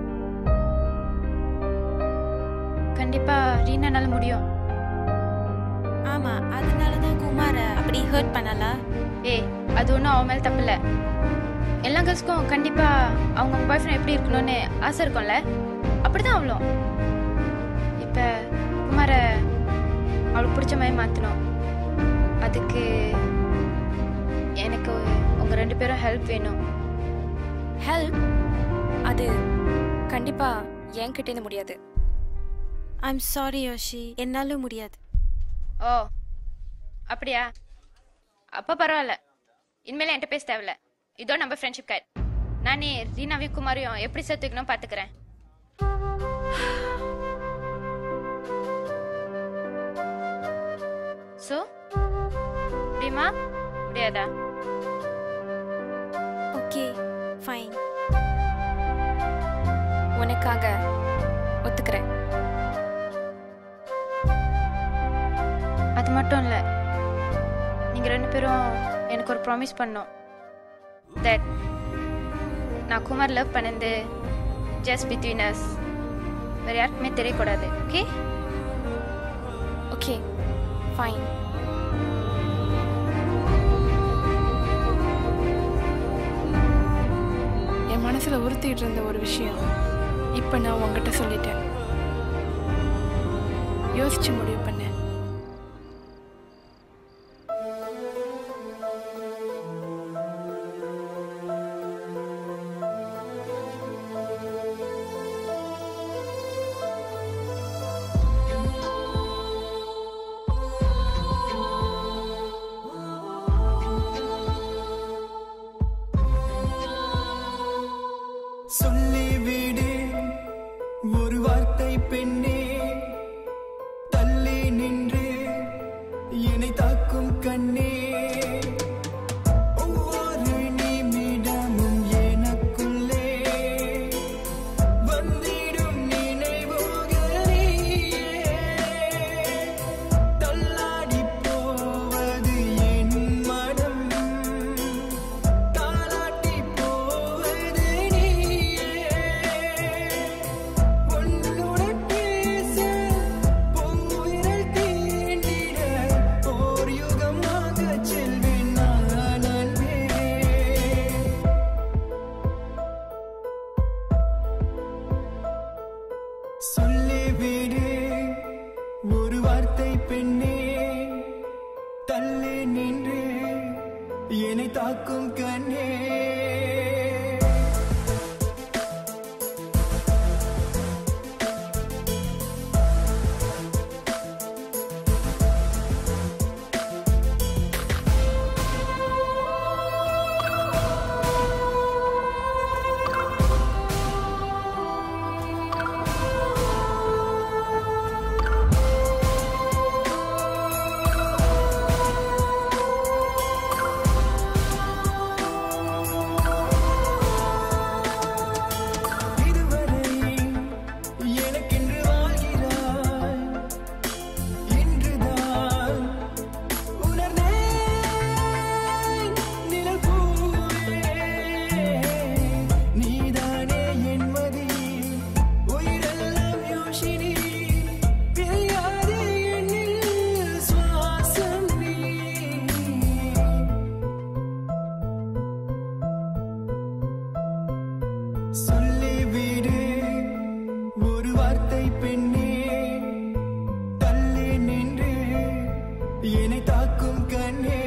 கண்டிப்பா ரீனானால முடியும் ஆமா அதனால தான் குமார அப்படி ஹர்ட் பண்ணல ஏய் அது ஒன்றும் அவன் மேல தப்பு இல்லை எல்லா கேர்ள்ஸ்க்கும் கண்டிப்பா அவங்க பாய் ஃப்ரெண்ட் எப்படி இருக்கணும்னு ஆசை இருக்கும்ல அப்படிதான் அவளும் இப்ப குமார அவளுக்கு பிடிச்ச மாதிரி மாத்தணும் அதுக்கு எனக்கு உங்க ரெண்டு பேரும் ஹெல்ப் வேணும் ஹெல்ப் அது கண்டிப்பா என்கிட்ட இருந்து முடியாது ஐம் சாரி யோஷி என்னால முடியாது ஓ அப்படியா அப்ப பரவாயில்ல இனிமேல என்கிட்ட பேச தேவையில்ல இதோ நம்ம ஃப்ரெண்ட்ஷிப் கார்டு நானே ரீனாவையும் குமாரையும் எப்படி சேர்த்து வைக்கணும் பாத்துக்கிறேன் சோ முடியுமா முடியாதா ஓகே ஃபைன் உனக்காக ஒத்துக்கிறேன் அது மட்டும் இல்ல நீங்க ரெண்டு பேரும் எனக்கு ஒரு ப்ராமிஸ் பண்ணோம் தட் நான் குமார் லவ் பண்ணது ஜஸ்ட் பிட்வீன் அஸ் வேற யாருக்குமே தெரியக்கூடாது ஓகே ஓகே ஃபைன் என் மனசுல உறுத்திட்டு இருந்த ஒரு விஷயம் இப்ப நான் உங்ககிட்ட சொல்லிட்டேன் யோசிச்சு முடிவு பண்ணேன் சொல்லிவிடு ஒரு வார்த்தை பெண்ணே தள்ளி நின்று என்னை தாக்கும் கண்ணே ஒவ்வொரு நிமிடமும் எனக்குள்ளே வந்திடும் நினைவுகளே தள்ளாடி போவது என் மனம் தாலாட்டி போவது நீயே உன்னுடன் பேச பூவிரல் தீண்டிட ஓர் யுகமாக செல்வேன் நான் அன்பே சொல்லிவிடு ஒரு வார்த்தை பெண்ணே தள்ளி நின்று என்னை தாக்கும் கண்ணே இதுவரை எனக்கென்று வாழ்கிறாய் இன்றுதான் உணர்ந்தேன் நிழல் பூவே நீதானே என் மதி உயிரெல்லாம் யோசினி பிரியாதே என்னில் சுவாசம் நீ சொல்லிவிடு ஒரு வார்த்தை பெண்ணே தள்ளி நின்று என்னை தாக்கும் கண்ணே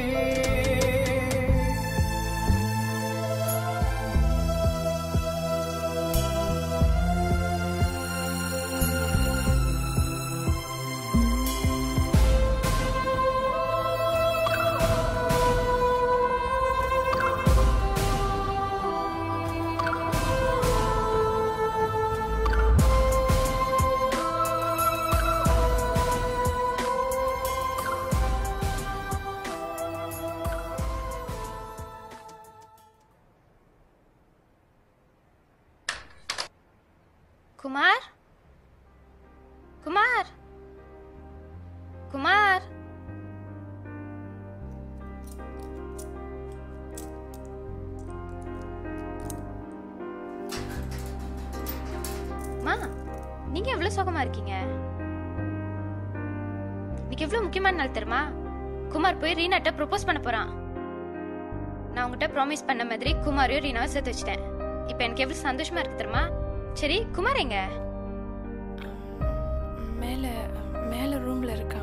குமார் குமார் குமார் மா நீங்க எவ்வளவு சோகமா இருக்கீங்க இன்னைக்கு எவ்வளவு முக்கியமான நாள் தெரியுமா குமார் போய் ரீனாட்ட ப்ரொபோஸ் பண்ண போறான் நான் உங்ககிட்ட ப்ராமிஸ் பண்ண மாதிரி குமாரையும் ரீனாவை சேர்த்து வச்சிட்டேன் இப்போ எனக்கு எவ்வளவு சந்தோஷமா இருக்கு தெரியுமா சரி குமார் எங்க மேல மேல ரூம்ல இருக்கான்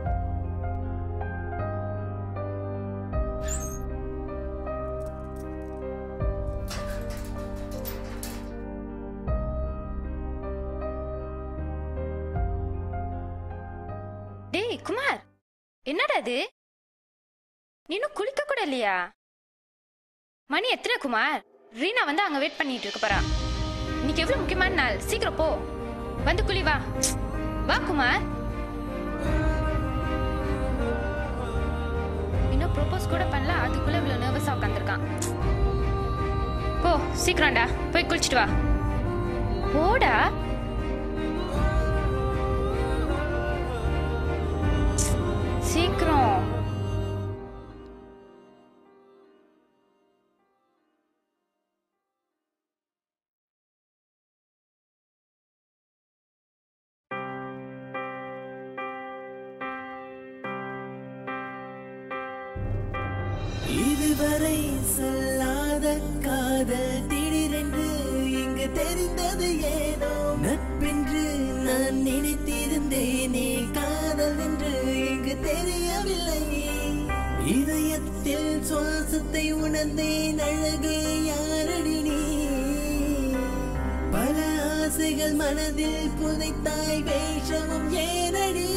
டேய் குமார் என்னடா இது நீ இன்னும் குளிக்க கூட இல்லையா மணி எத்தனை குமார் ரீனா வந்து அங்க வெயிட் பண்ணிட்டு இருக்க போறா இன்னைக்கு எவ்வளவு முக்கியமான நாள் சீக்கிரம் போ வந்து குளி வா வா குமார் இன்னும் ப்ரோபோஸ் கூட பண்ணல அதுக்குள்ள இவ்வளவு நர்வஸா உட்காந்துருக்கான் போ சீக்கிரம்டா போய் குளிச்சிட்டு வா போடா சீக்கிரம் இதுவரை சொல்லாத காதல் திடீரென்று இங்கு தெரிந்தது ஏனோ நட்பென்று நான் நினைத்திருந்தேனே காதல் என்று இங்கு தெரியவில்லை இதயத்தில் சுவாசத்தை உணர்ந்தேன் அழகே யாரடி நீ பல ஆசைகள் மனதில் புதைத்தாய் வேஷமும் ஏனடி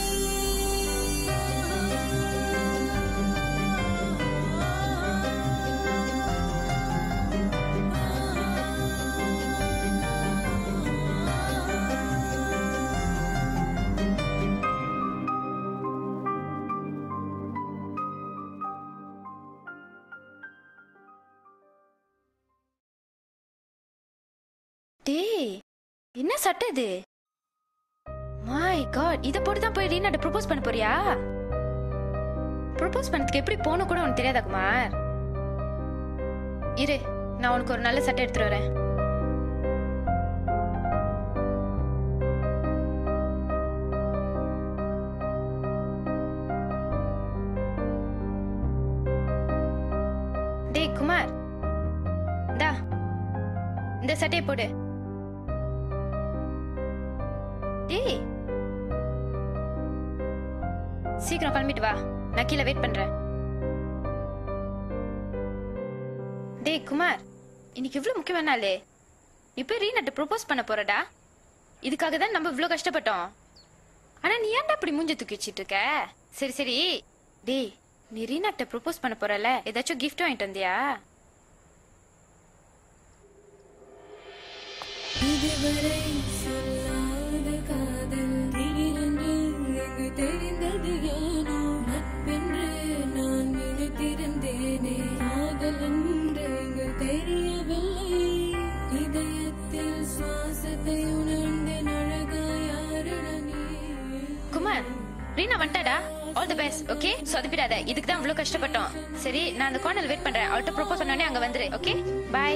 டேய் என்ன சட்டை இது மை காட் இத போட்டு தான் போய் ரீனாட்ட ப்ரோபோஸ் பண்ண போறியா ப்ரோபோஸ் பண்ணதுக்கு எப்படி போகணும் கூட உனக்கு தெரியாதா குமார் இரு நான் உனக்கு ஒரு நல்ல சட்டை எடுத்துட்டு வரேன் டேய் குமார் இந்தா இந்த சட்டையை போடு டேய் சீக்கிரம் கிளம்பிட்டு வா நான் கீழே வெயிட் பண்றேன் டேய் குமார் இன்னைக்கு இவ்வளவு முக்கியமான நாளே நீ போய் ரீனாட்ட ப்ரோபோஸ் பண்ண போறடா இதுக்காக தான் நம்ம இவ்வளவு கஷ்டப்பட்டோம் ஆனா நீ ஏன்டா அப்படி மூஞ்ச தூக்கி வச்சிட்டு இருக்க சரி சரி டேய் நீ ரீனாட்ட ப்ரோபோஸ் பண்ண போறல ஏதாச்சும் கிஃப்ட் வாங்கிட்டு வந்தியா இதுவரை சொல்லாத காதல் திடீரென்று எங்கு தெரிந்தது ஏனோ நட்பென்று நான் நினைத்திருந்தேனே காதல் என்று எங்கு தெரியவில்லை இதயத்தில் சுவாசத்தை உணர்ந்தேன் அழகாயாருடனே குமார் ரீனா வந்துட்டாடா ஆல் தி பெஸ்ட் ஓகே சொதப்பிடாத இதுக்கு தான் இவ்வளவு கஷ்டப்பட்டோம் சரி நான் அந்த கார்னர் வெயிட் பண்றேன் அவள்கிட்ட ப்ரோபோஸ் பண்ணோடனே அங்க வந்துரு ஓகே பாய்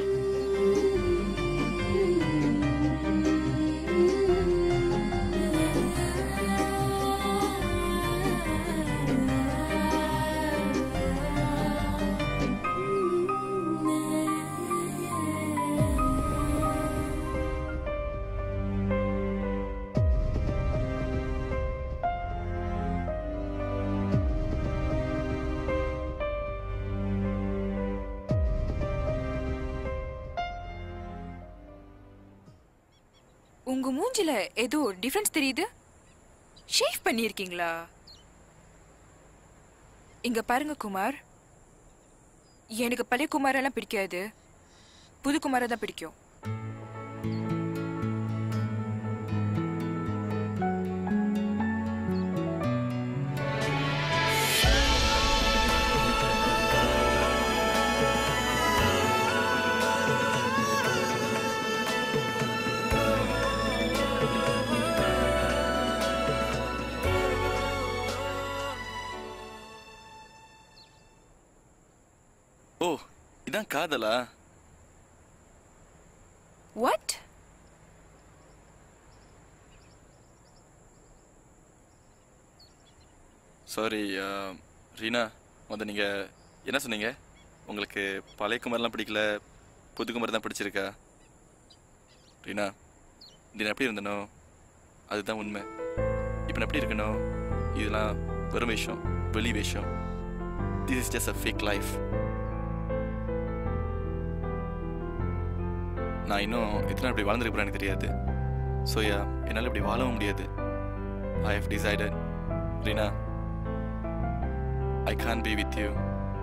உங்க மூஞ்சில ஏதோ டிஃபரன்ஸ் தெரியுது ஷேவ் பண்ணியிருக்கீங்களா இங்க பாருங்க குமார் எனக்கு பழைய குமாரெல்லாம் பிடிக்காது புது குமாரை தான் பிடிக்கும் ஓ இதான் காதலா What? சாரி ரீனா முத நீங்கள் என்ன சொன்னீங்க உங்களுக்கு பழைய குமார்லாம் பிடிக்கல புது குமார் தான் பிடிச்சிருக்கா ரீனா நீ நான் எப்படி இருந்தனோ அதுதான் உண்மை இப்போ நான் எப்படி இருக்கணும் இதெல்லாம் வெறும் விஷயம் வெளி விஷயம் this is just a fake life நான் இன்னும் எத்தனை இப்படி வாழ்ந்துருப்பேன் எனக்கு தெரியாது ஸோ யா என்னால் இப்படி வாழவும் முடியாது I have decided Reena I can't be with you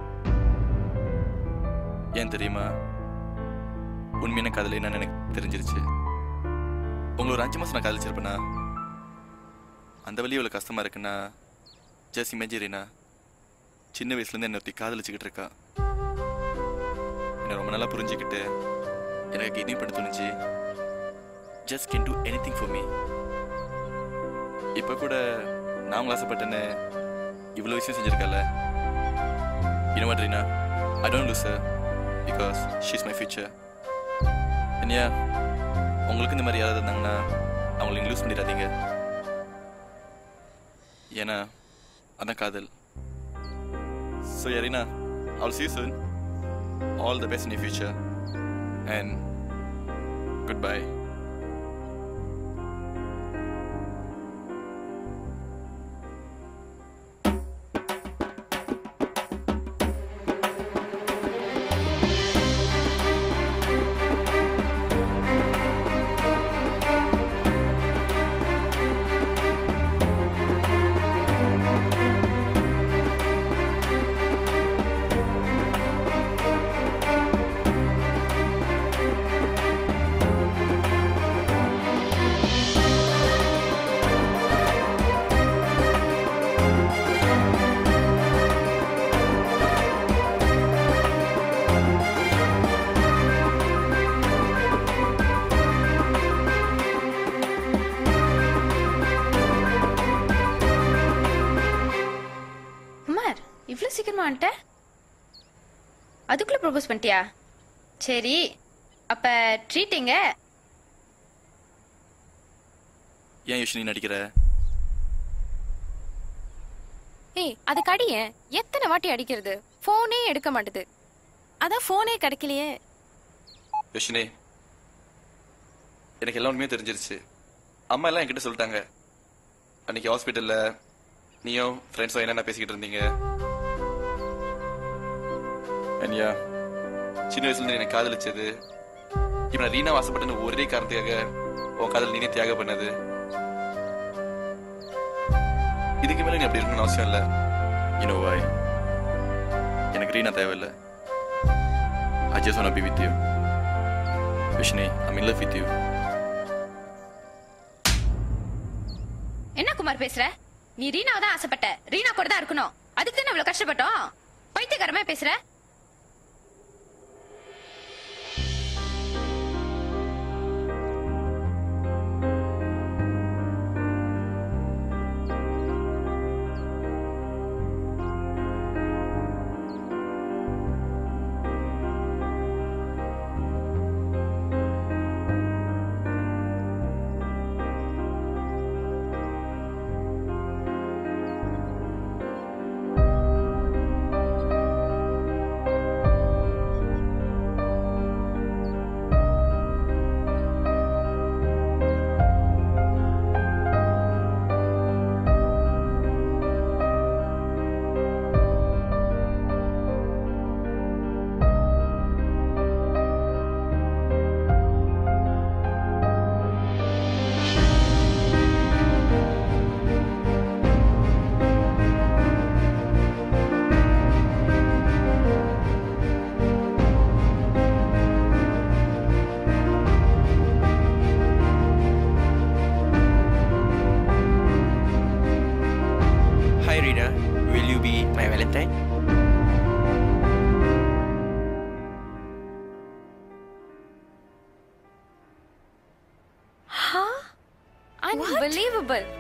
ஏன் தெரியுமா உண்மையான காதல் என்னன்னு எனக்கு தெரிஞ்சிருச்சு உங்களை ஒரு அஞ்சு மாதம் நான் காதலிச்சிருப்பேனா அந்த வழி இவ்வளோ கஷ்டமா இருக்குன்னா ஜஸ்ட் இமேஜினா சின்ன வயசுலேருந்து என்னை ஒருத்தி காதலிச்சுக்கிட்டு இருக்கா என்னை ரொம்ப நல்லா புரிஞ்சுக்கிட்டு எனக்கு இதையும் பண்ண தோணுச்சு just can do anything for me இப்போ கூட நான் உங்களை ஆசைப்பட்டேன்னு இவ்வளோ விஷயம் செஞ்சிருக்கல You know what, Rina? I don't lose her because she's my future. And yeah, உங்களுக்கு இந்த மாதிரி யாராவது இருந்தாங்கன்னா அவங்களை நீங்கள் லூஸ் பண்ணிடாதீங்க ஏன்னா அதான் காதல் ஸோ யாரினா I'll see you soon. All the best in your future. And goodbye. Kumar இவ்வளோ சீக்கிரமா வந்துட்ட அதுக்குள்ள ப்ரொபோஸ் பண்ணிட்டியா சரி அப்ப ட்ரீட்டிங்க ஏன் யோஷினி நடிக்கிற ஏய் அதுக்கு அடியேன் எத்தனை வாட்டி அடிக்கிறது ஃபோனே எடுக்க மாட்டுது அதான் ஃபோனே கிடைக்கலையே யோஷினி எனக்கு எல்லா உண்மையும் தெரிஞ்சிருச்சு அம்மா எல்லாம் என்கிட்ட சொல்லிட்டாங்க அன்னைக்கு ஹாஸ்பிட்டல்ல நீயும் ஃப்ரெண்ட்ஸும் என்னென்ன பேசிக்கிட்டு இருந்தீங்க அனியா சின்ன வயசுல இருந்து எனக்கு காதலிச்சது இப்ப நான் ரீனா வாசப்பட்டேன்னு ஒரே காரணத்துக்காக உன் காதல் நீனே தியாகம் பண்ணது இதுக்கு மேல நீ அப்படி இருக்கணும்னு அவசியம் இல்ல யூனோ வாய் எனக்கு ரீனா தேவையில்லை I just wanna be with you. Vishni, I'm in love with you. என்ன குமார் பேசுற நீ ரீனாவை தான் ஆசைப்பட்ட ரீனா கூட தான் இருக்கணும் அதுக்கு தானே இவ்வளவு கஷ்டப்பட்டோம் பைத்தியக்காரமா பேசுற Hi, Rina. Will you be my Valentine? Unbelievable